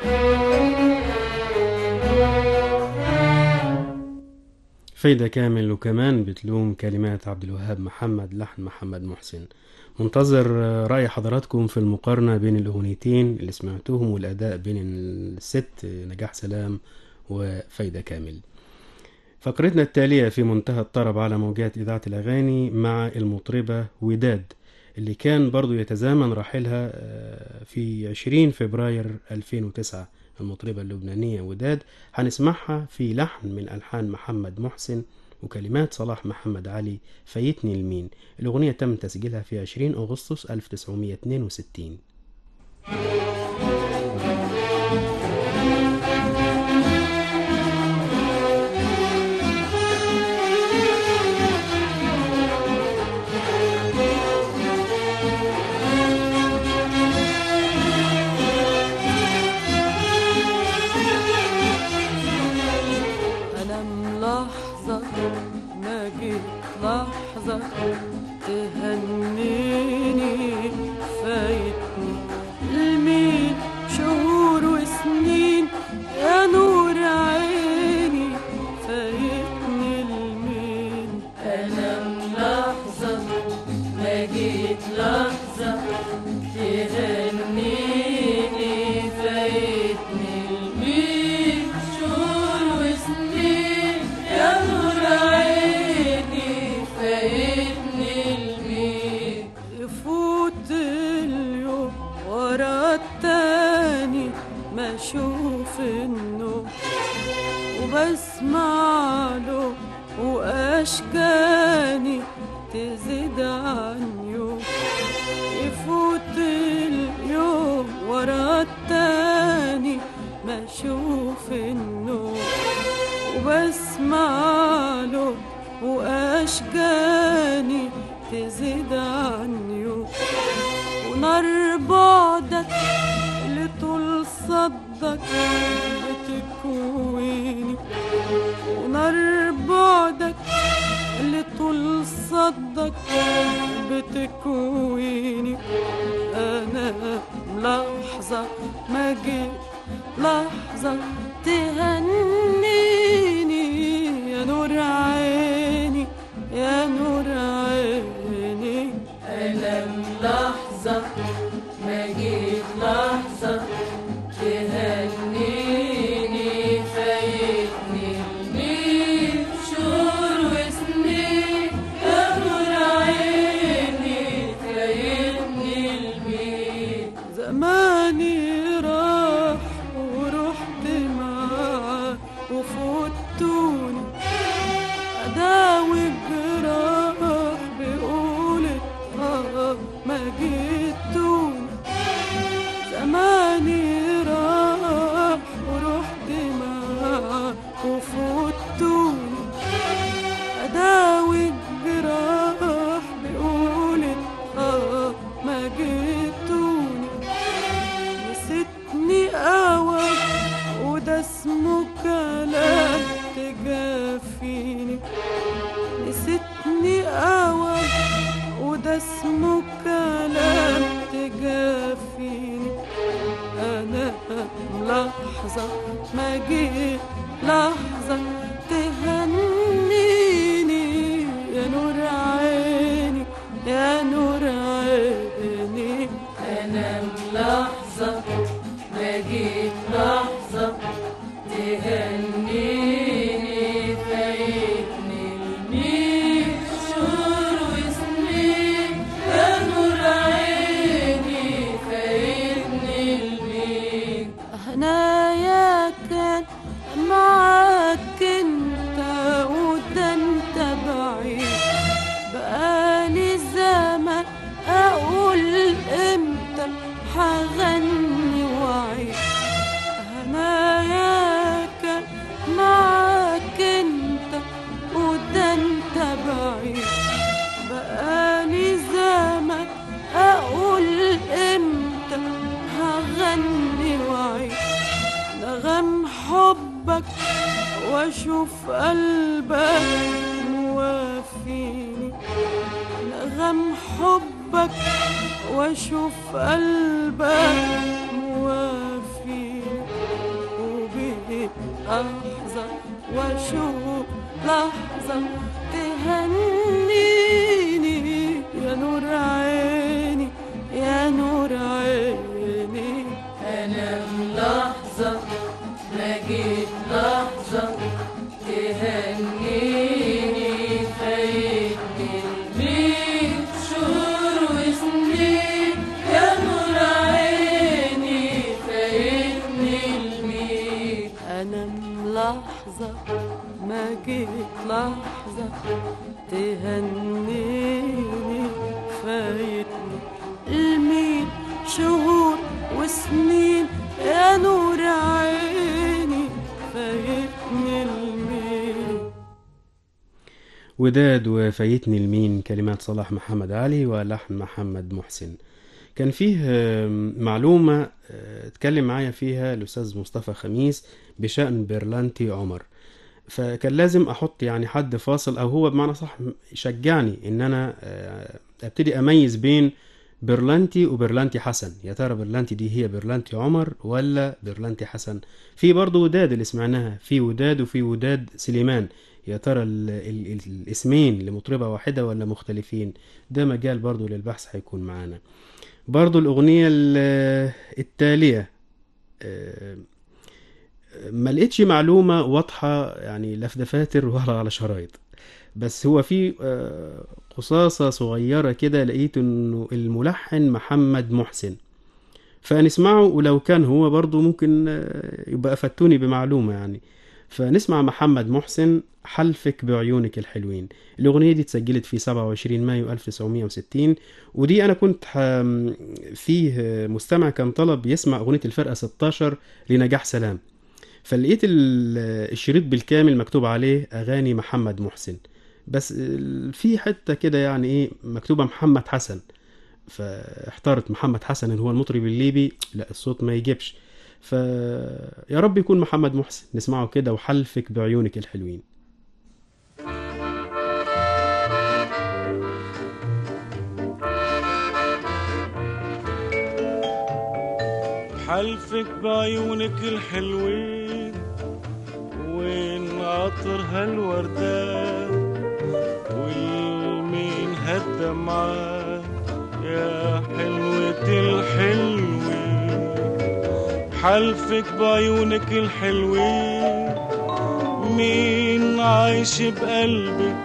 S1: فايدة كامل وكمان بتلوم كلمات عبد الوهاب محمد لحن محمد محسن منتظر آه، رأي حضراتكم في المقارنة بين الأغنيتين اللي سمعتوهم والأداء بين الست نجاح سلام وفايدة كامل فقرتنا التالية في منتهى الطرب على موجات إذاعة الأغاني مع المطربة وداد اللي كان برضو يتزامن رحيلها آه، في 20 فبراير 2009 المطربة اللبنانية وداد هنسمعها في لحن من ألحان محمد محسن وكلمات صلاح محمد علي فايتني المين الأغنية تم تسجيلها في 20 أغسطس 1962
S10: أنا ملاحظة ما جيت لحظة تهنيني فايتني المين شهور وسنين يا نور عيني فايتني المين أنا ملاحظة ما جيت لحظة تهنيني فايتني المين شهور وسنين يا نور عيني فايتني المين يفوت اليوم ورا التاني ما اشوف النور وبسمع له واشكاني تزيد عن يوم يفوت اليوم ورا التاني ما اشوف النور وبسمع له واشجاني تزيد عن يوم ونار بعدك لطول صدك بتكويني ونار بعدك لطول صدك بتكويني انا ملاحظة ما جيت لحظة تهنيني يا نور عيني يا نور عيني أنا ملاحظة ما جيت لحظة تهنيني فايتني المين شهور وسنين يا نور عيني فايتني المين زماني راح ورحت معاه وفوتوني أداوي الجراح بقولت آه ما جيتوني زماني راح ورحت معاه وفوتوني أداوي الجراح بقولت آه ما جيتوني نسيتني قوي وده اسمه كلام تجافيني نسيتني قوي وده اسمه كلام تجافيني انا ملاحظة ما جيت لحظة تهنيني يا نور عيني يا نور عيني انا ملاحظة ما جيت لحظة تهنيني فايتني الميت شهور وسنين يا نور عيني فايتني الميت هنايا كان معاك انت وده انت بعيد بقالي زمان اقول امتى هغني واعيد هنايا كان معاك انت وده انت بعيد بقالي زمان اقول امتى هغني واعيد نغم حب حبك واشوف قلبك موافيني نغم حبك واشوف قلبك موافيني وبيه لحظة واشوف لحظة تهنيني يا نور عيني يا نور عيني
S7: أنا ملاحظة ما جيت لحظة تهنيني فايتني الميت شهور وسنين يا نور عيني فايتني الميت
S10: أنا ملاحظة ما جيت لحظة تهنيني فايتني الميت شهور وسنين يا نور عيني فايتني الميت
S1: وداد وفايتني المين كلمات صلاح محمد علي ولحن محمد محسن كان فيه آم، معلومة آه، اتكلم معايا فيها الأستاذ مصطفى خميس بشأن برلانتي عمر فكان لازم أحط يعني حد فاصل أو هو بمعنى صح شجعني إن أنا آه، أبتدي أميز بين برلانتي وبرلانتي حسن يا ترى برلانتي دي هي برلانتي عمر ولا برلانتي حسن في برضه وداد اللي سمعناها في وداد وفي وداد سليمان يا ترى ال ال ال الاسمين لمطربة واحدة ولا مختلفين ده مجال برضو للبحث هيكون معانا برضو الأغنية ال- التالية آه، ما لقيتش معلومة واضحة يعني لا في دفاتر ولا على شرايط بس هو في آه، قصاصة صغيرة كده لقيت انه الملحن محمد محسن فنسمعه ولو كان هو برضو ممكن آه، يبقى أفدتوني بمعلومة يعني فنسمع محمد محسن حلفك بعيونك الحلوين الأغنية دي اتسجلت في 27 مايو 1960 ودي أنا كنت ح... فيه مستمع كان طلب يسمع أغنية الفرقة 16 لنجاح سلام فلقيت ال- الشريط بالكامل مكتوب عليه أغاني محمد محسن بس ال- في حتة كده يعني إيه مكتوبة محمد حسن فاحترت محمد حسن اللي هو المطرب الليبي لا الصوت ما يجيبش فيا رب يكون محمد محسن نسمعه كده وحلفك بعيونك الحلوين
S6: حلفك بعيونك الحلوين وين عطرها الوردان والمين هالدمعات يا حلوة الحلوين حلفك بعيونك الحلوين مين عايش بقلبك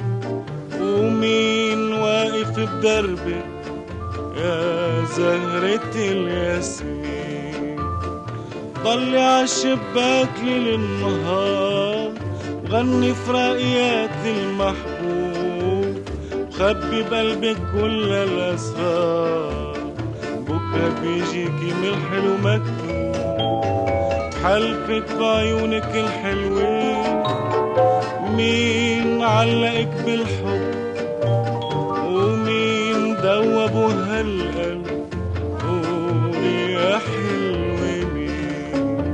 S6: ومين واقف بدربك يا زهرة الياسمين ضلي عالشباك ليل النهار وغني في راقيات المحبوب وخبي بقلبك كل الأسرار بكرة بيجيكي من الحلو مكتوب حلفك بعيونك الحلوين مين علقك بالحب ومين دوبوا هالقلب قولي يا حلوة مين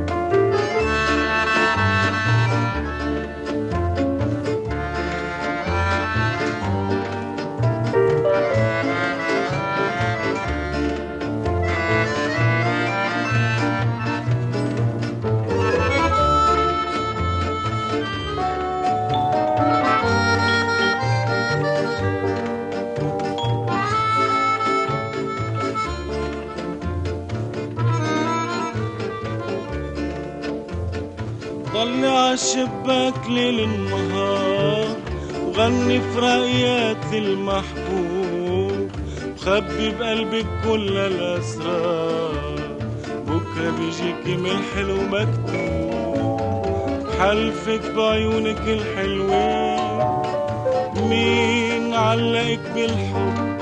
S6: ضلي عالشباك ليل النهار وغني في راقيات المحبوب وخبي بقلبك كل الأسرار بكرة بيجيكي من الحلو مكتوب حلفك بعيونك الحلوين مين علقك بالحب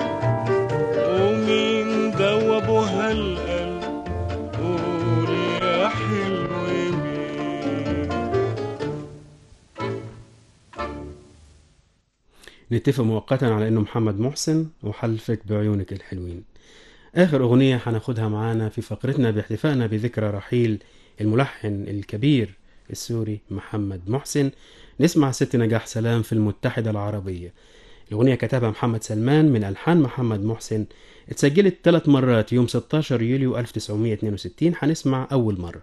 S6: ومين دوبوا هالقلب قولي يا حلوة مين
S1: نتفق مؤقتا على انه محمد محسن وحلفك بعيونك الحلوين اخر اغنية هناخدها معانا في فقرتنا باحتفائنا بذكرى رحيل الملحن الكبير السوري محمد محسن نسمع ست نجاح سلام في المتحدة العربية الأغنية كتبها محمد سلمان من ألحان محمد محسن اتسجلت ثلاث مرات يوم 16 يوليو 1962 هنسمع أول مرة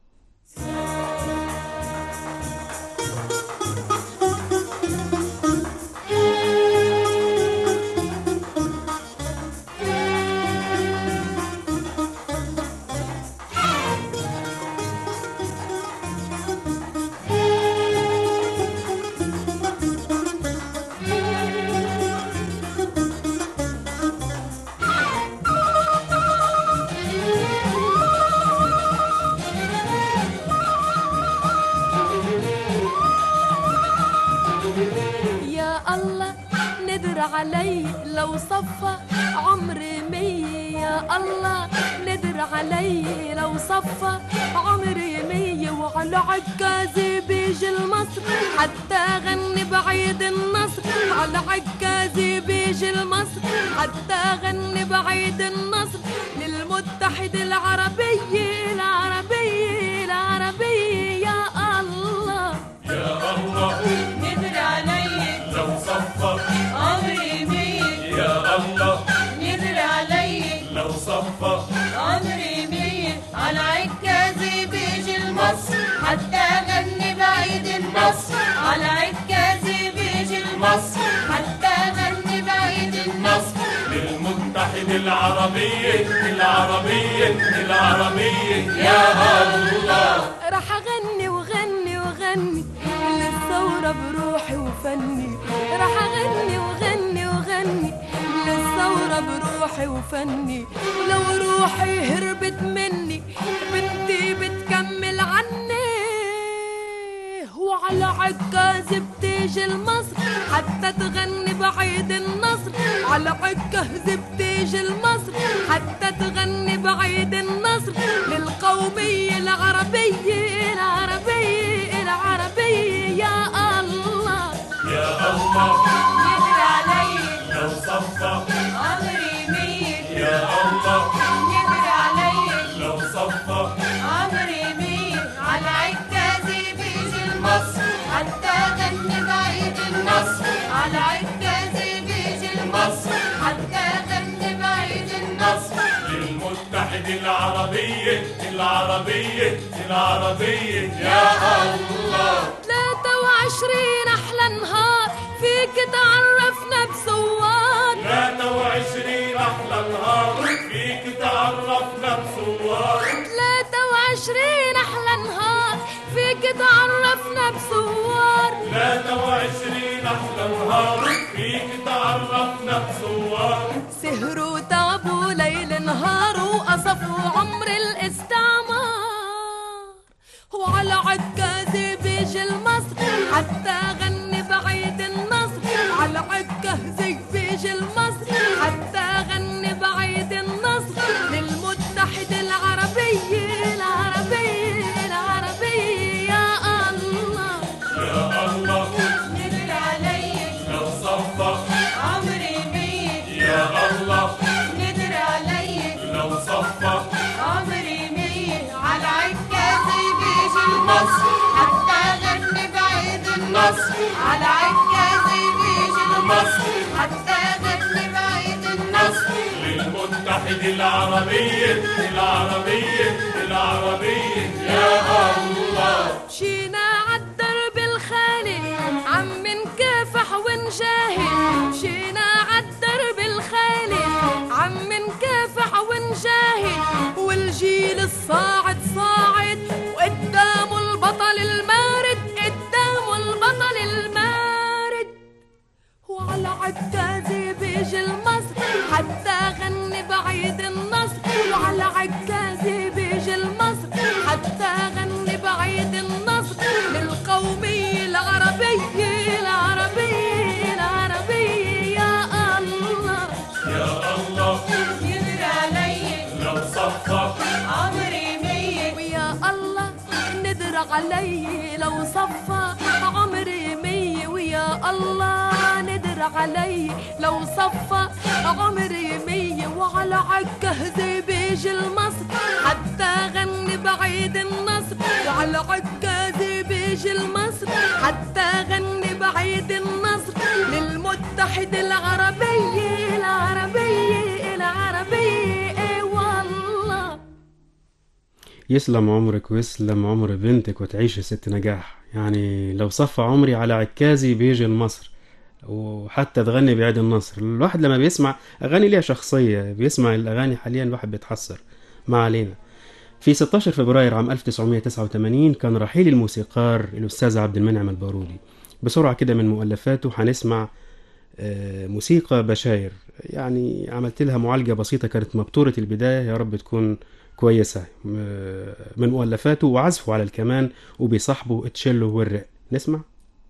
S7: يا الله ندر علي لو صفى عمري مية يا الله ندر علي لو صفى عمري مية وعلى عكازي بيجي المصر حتى غني بعيد النصر على عكازي بيجي المصر حتى غني بعيد النصر للمتحد العربية العربية العربية يا الله
S2: يا الله
S7: ندر علي
S2: لو صفى
S7: عمري مية
S2: يا الله
S7: ندر علي
S2: لو صفى
S7: عمري مية على عكازي بيجي المصر حتى غني بعيد النصر على عكازي بيجي المصر حتى غني بعيد النصر
S2: للمتحد العربية العربية العربية يا الله
S7: راح اغني وغني وغني للثورة بروحي وفني راح اغني وغني وغني للثورة بروحي وفني ولو روحي هربت مني بنتي بتكمل عني وعلى عكاز بتيجي المصر حتى تغني بعيد النصر على عكاز بتيجي المصر حتى تغني بعيد النصر للقومية العربية العربية العربية يا الله
S2: يا الله
S7: ندر علي
S2: لو صفى
S7: عمري مية
S2: يا الله
S7: ندر علي
S2: لو صفى
S7: عمري مية على عكازي بيجي المصر حتى غني بعيد النصر على عكازي بيجي المصر حتى غني بعيد النصر
S2: للمتحد العربية العربية العربية يا الله
S7: 23 أحلى نهار فيك تعرفنا بصوار
S2: 23 أحلى نهار فيك تعرفنا بصوار
S7: 23 أحلى نهار فيك تعرفنا بصوار
S2: 23 أحلى نهار فيك تعرفنا بصوار
S7: سهروا تعبوا ليل نهار وقصفوا عمر الاستعمار وعلى عكازي بيجي المصر حتى غني بعيد النصر على عكازي بيجي المصر حتى غني بعيد النصر للمتحد العربية العربية العربية يا الله
S2: يا الله
S7: ندر علي
S2: لو صفى
S7: عمري مية
S2: يا الله
S7: ندر علي
S2: لو صفى
S7: عمري مية على عكازي بيجي المصر حتى غني بعيد النصر على عكازي بيجي المصر حتى غني بعيد النصر
S2: للمتحد العربية العربية العربية يا الله
S7: مشينا عالدرب الخالي عم نكافح ونجاهد مشينا عالدرب الخالي عم نكافح ونجاهد والجيل الصاعد صاعد وقدامه البطل المارد قدامه البطل المارد وعلى عكازي بيجي المصر حتى غني بعيد النصر وعلى عكازي بيجي المصر حتى غني بعيد النصر للقومية العربية العربية العربية يا الله
S2: يا الله
S7: يدري علي
S2: لو صفى
S7: عمري مية ويا الله ندر علي لو صفى عمري مية ويا الله ندر علي لو صفى عمري مية وعلى عكازي بيجي المصر حتى غني بعيد النصر وعلى عكازي بيجي المصر حتى غني بعيد النصر للمتحد العربية العربية العربية ايه والله
S1: يسلم عمرك ويسلم عمر بنتك وتعيش يا ست نجاح يعني لو صفى عمري على عكازي بيجي لمصر وحتى تغني بعيد النصر الواحد لما بيسمع أغاني ليها شخصية بيسمع الأغاني حاليا الواحد بيتحسر ما علينا في 16 فبراير عام 1989 كان رحيل الموسيقار الأستاذ عبد المنعم البارودي بسرعة كده من مؤلفاته هنسمع آه، موسيقى بشاير يعني عملت لها معالجة بسيطة كانت مبتورة البداية يا رب تكون كويسة م- من مؤلفاته وعزفه على الكمان وبيصاحبه التشيلو والرق نسمع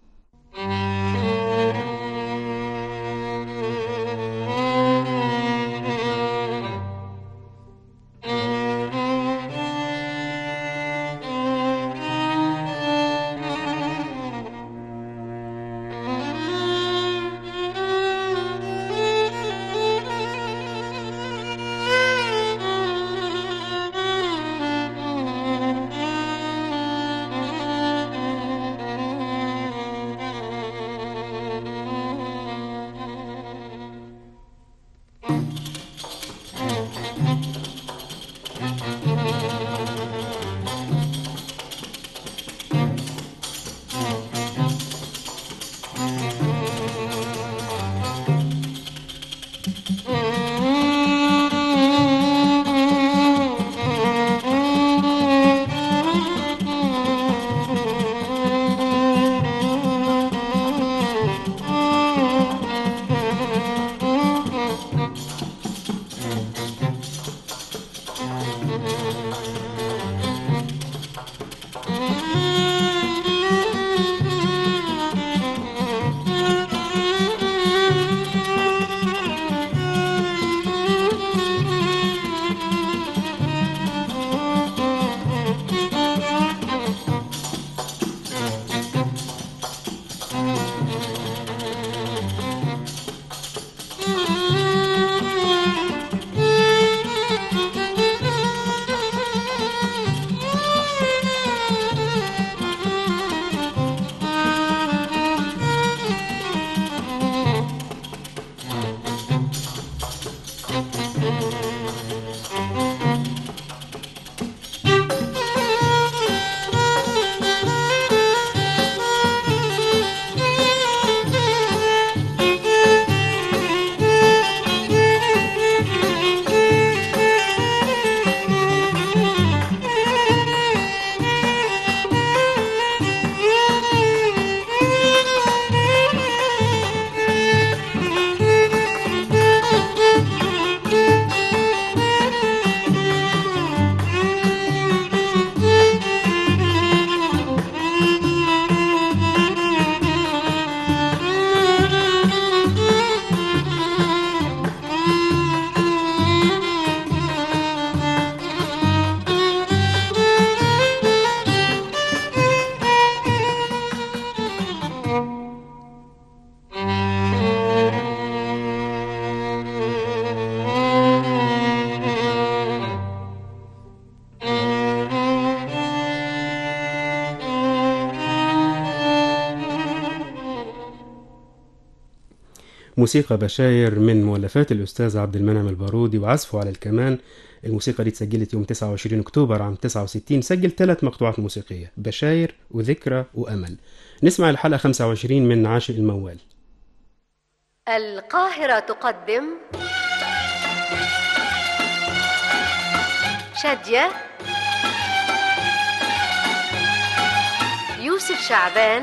S1: موسيقى بشاير من مؤلفات الأستاذ عبد المنعم البارودي وعزفه على الكمان الموسيقى دي اتسجلت يوم 29 أكتوبر عام 69 سجل ثلاث مقطوعات موسيقية بشاير وذكرى وأمل نسمع الحلقة 25 من عاشق الموال
S11: القاهرة تقدم شادية يوسف شعبان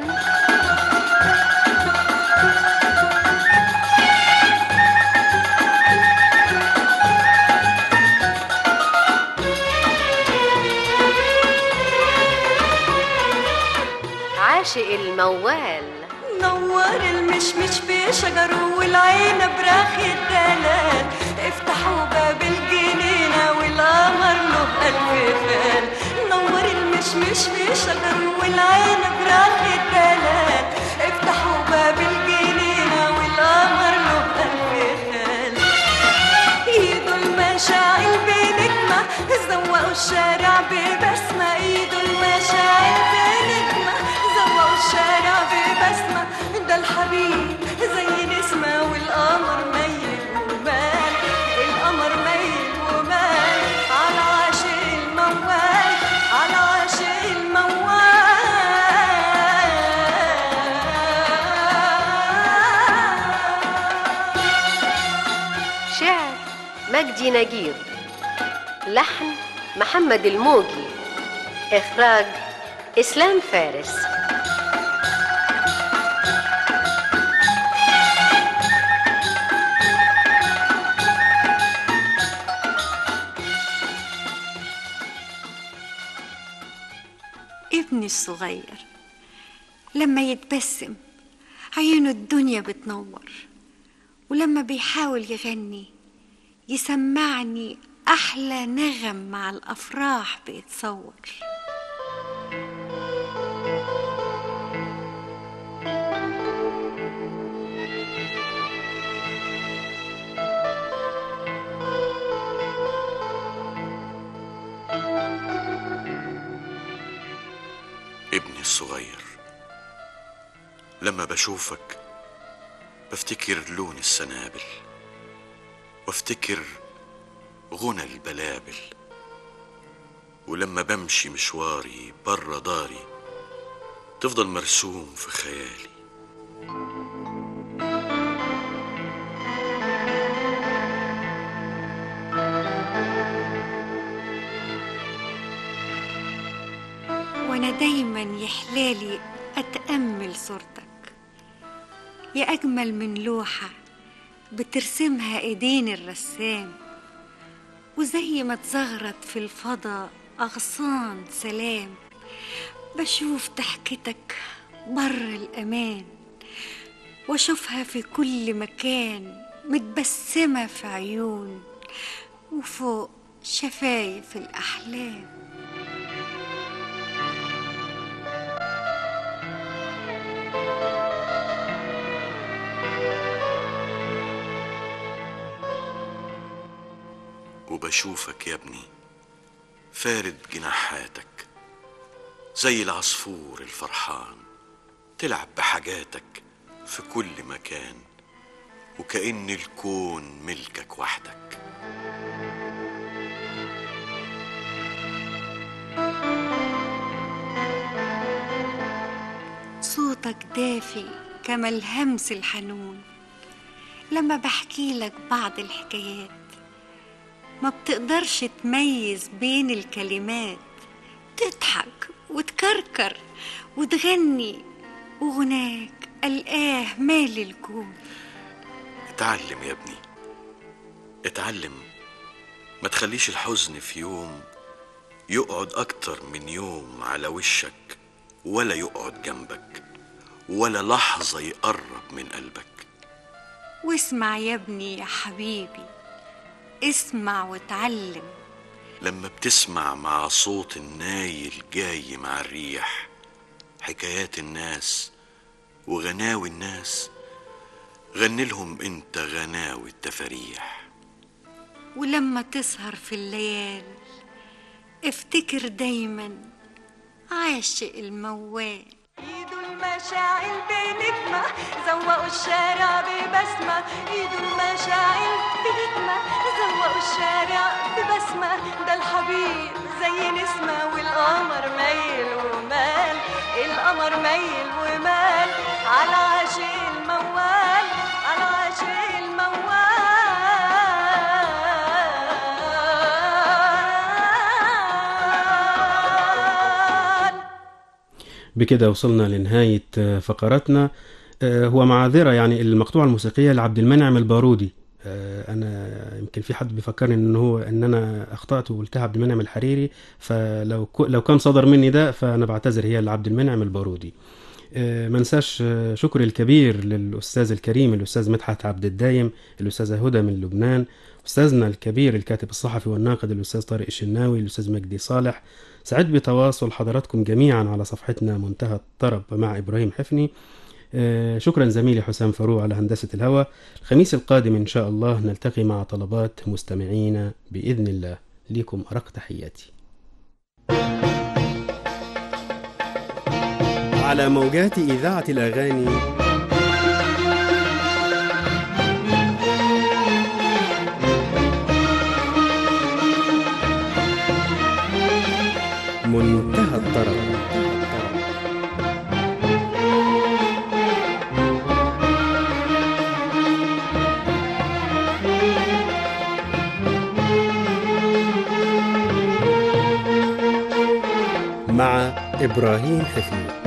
S11: عاشق الموال
S12: نور المشمش بشجره والعين براخ الدلال افتحوا باب الجنينة والقمر له ألف خال نور المشمش بشجره والعين براخ الدلال افتحوا باب الجنينة والقمر له ألف خال ايده المشاعل بنجمة زوقوا الشارع ببسمة ايده المشاعل بنجمة
S11: مجدي نجيب لحن محمد الموجي إخراج إسلام فارس
S13: ابني الصغير لما يتبسم عينه الدنيا بتنور ولما بيحاول يغني يسمعني أحلى نغم مع الأفراح بيتصور
S14: ابني الصغير لما بشوفك بفتكر لون السنابل وافتكر غنى البلابل ولما بمشي مشواري برا داري تفضل مرسوم في خيالي
S13: وأنا دايما يحلالي أتأمل صورتك يا أجمل من لوحة بترسمها إيدين الرسام وزي ما تزغرت في الفضاء أغصان سلام بشوف ضحكتك بر الأمان وأشوفها في كل مكان متبسمة في عيون وفوق شفايف الأحلام
S14: وبشوفك يا ابني فارد جناحاتك زي العصفور الفرحان تلعب بحاجاتك في كل مكان وكأن الكون ملكك وحدك
S13: صوتك دافي كما الهمس الحنون لما بحكي لك بعض الحكايات ما بتقدرش تميز بين الكلمات تضحك وتكركر وتغني وغناك ألقاه مال الكون
S14: اتعلم يا ابني اتعلم ما تخليش الحزن في يوم يقعد أكتر من يوم على وشك ولا يقعد جنبك ولا لحظة يقرب من قلبك
S13: واسمع يا ابني يا حبيبي اسمع وتعلم
S14: لما بتسمع مع صوت النايل جاي مع الريح حكايات الناس وغناوي الناس غني لهم انت غناوي التفاريح
S13: ولما تسهر في الليال افتكر دايما عاشق الموال
S12: ايدوا المشاعل بنجمة زوقوا الشارع ببسمة ايدوا المشاعل بنجمة زوقوا الشارع ببسمة ده الحبيب زي نسمة والقمر ميل ومال القمر ميل ومال على عاشق الموال على عاشق الموال
S1: بكده وصلنا لنهاية آه، فقراتنا آه، هو معذرة يعني المقطوعة الموسيقية لعبد المنعم البارودي آه، أنا يمكن في حد بيفكرني إن هو إن أنا أخطأت وقلتها عبد المنعم الحريري فلو ك- لو كان صدر مني ده فأنا بعتذر هي لعبد المنعم البارودي آه، ما ننساش آه، شكري الكبير للأستاذ الكريم الأستاذ مدحت عبد الدايم الأستاذة هدى من لبنان أستاذنا الكبير الكاتب الصحفي والناقد الأستاذ طارق الشناوي الأستاذ مجدي صالح سعدت بتواصل حضراتكم جميعا على صفحتنا منتهى الطرب مع إبراهيم حفني آه، شكرا زميلي حسام فاروق على هندسة الهواء الخميس القادم إن شاء الله نلتقي مع طلبات مستمعينا بإذن الله ليكم أرق تحياتي على موجات إذاعة الأغاني منتهى الطرب مع إبراهيم حفيظ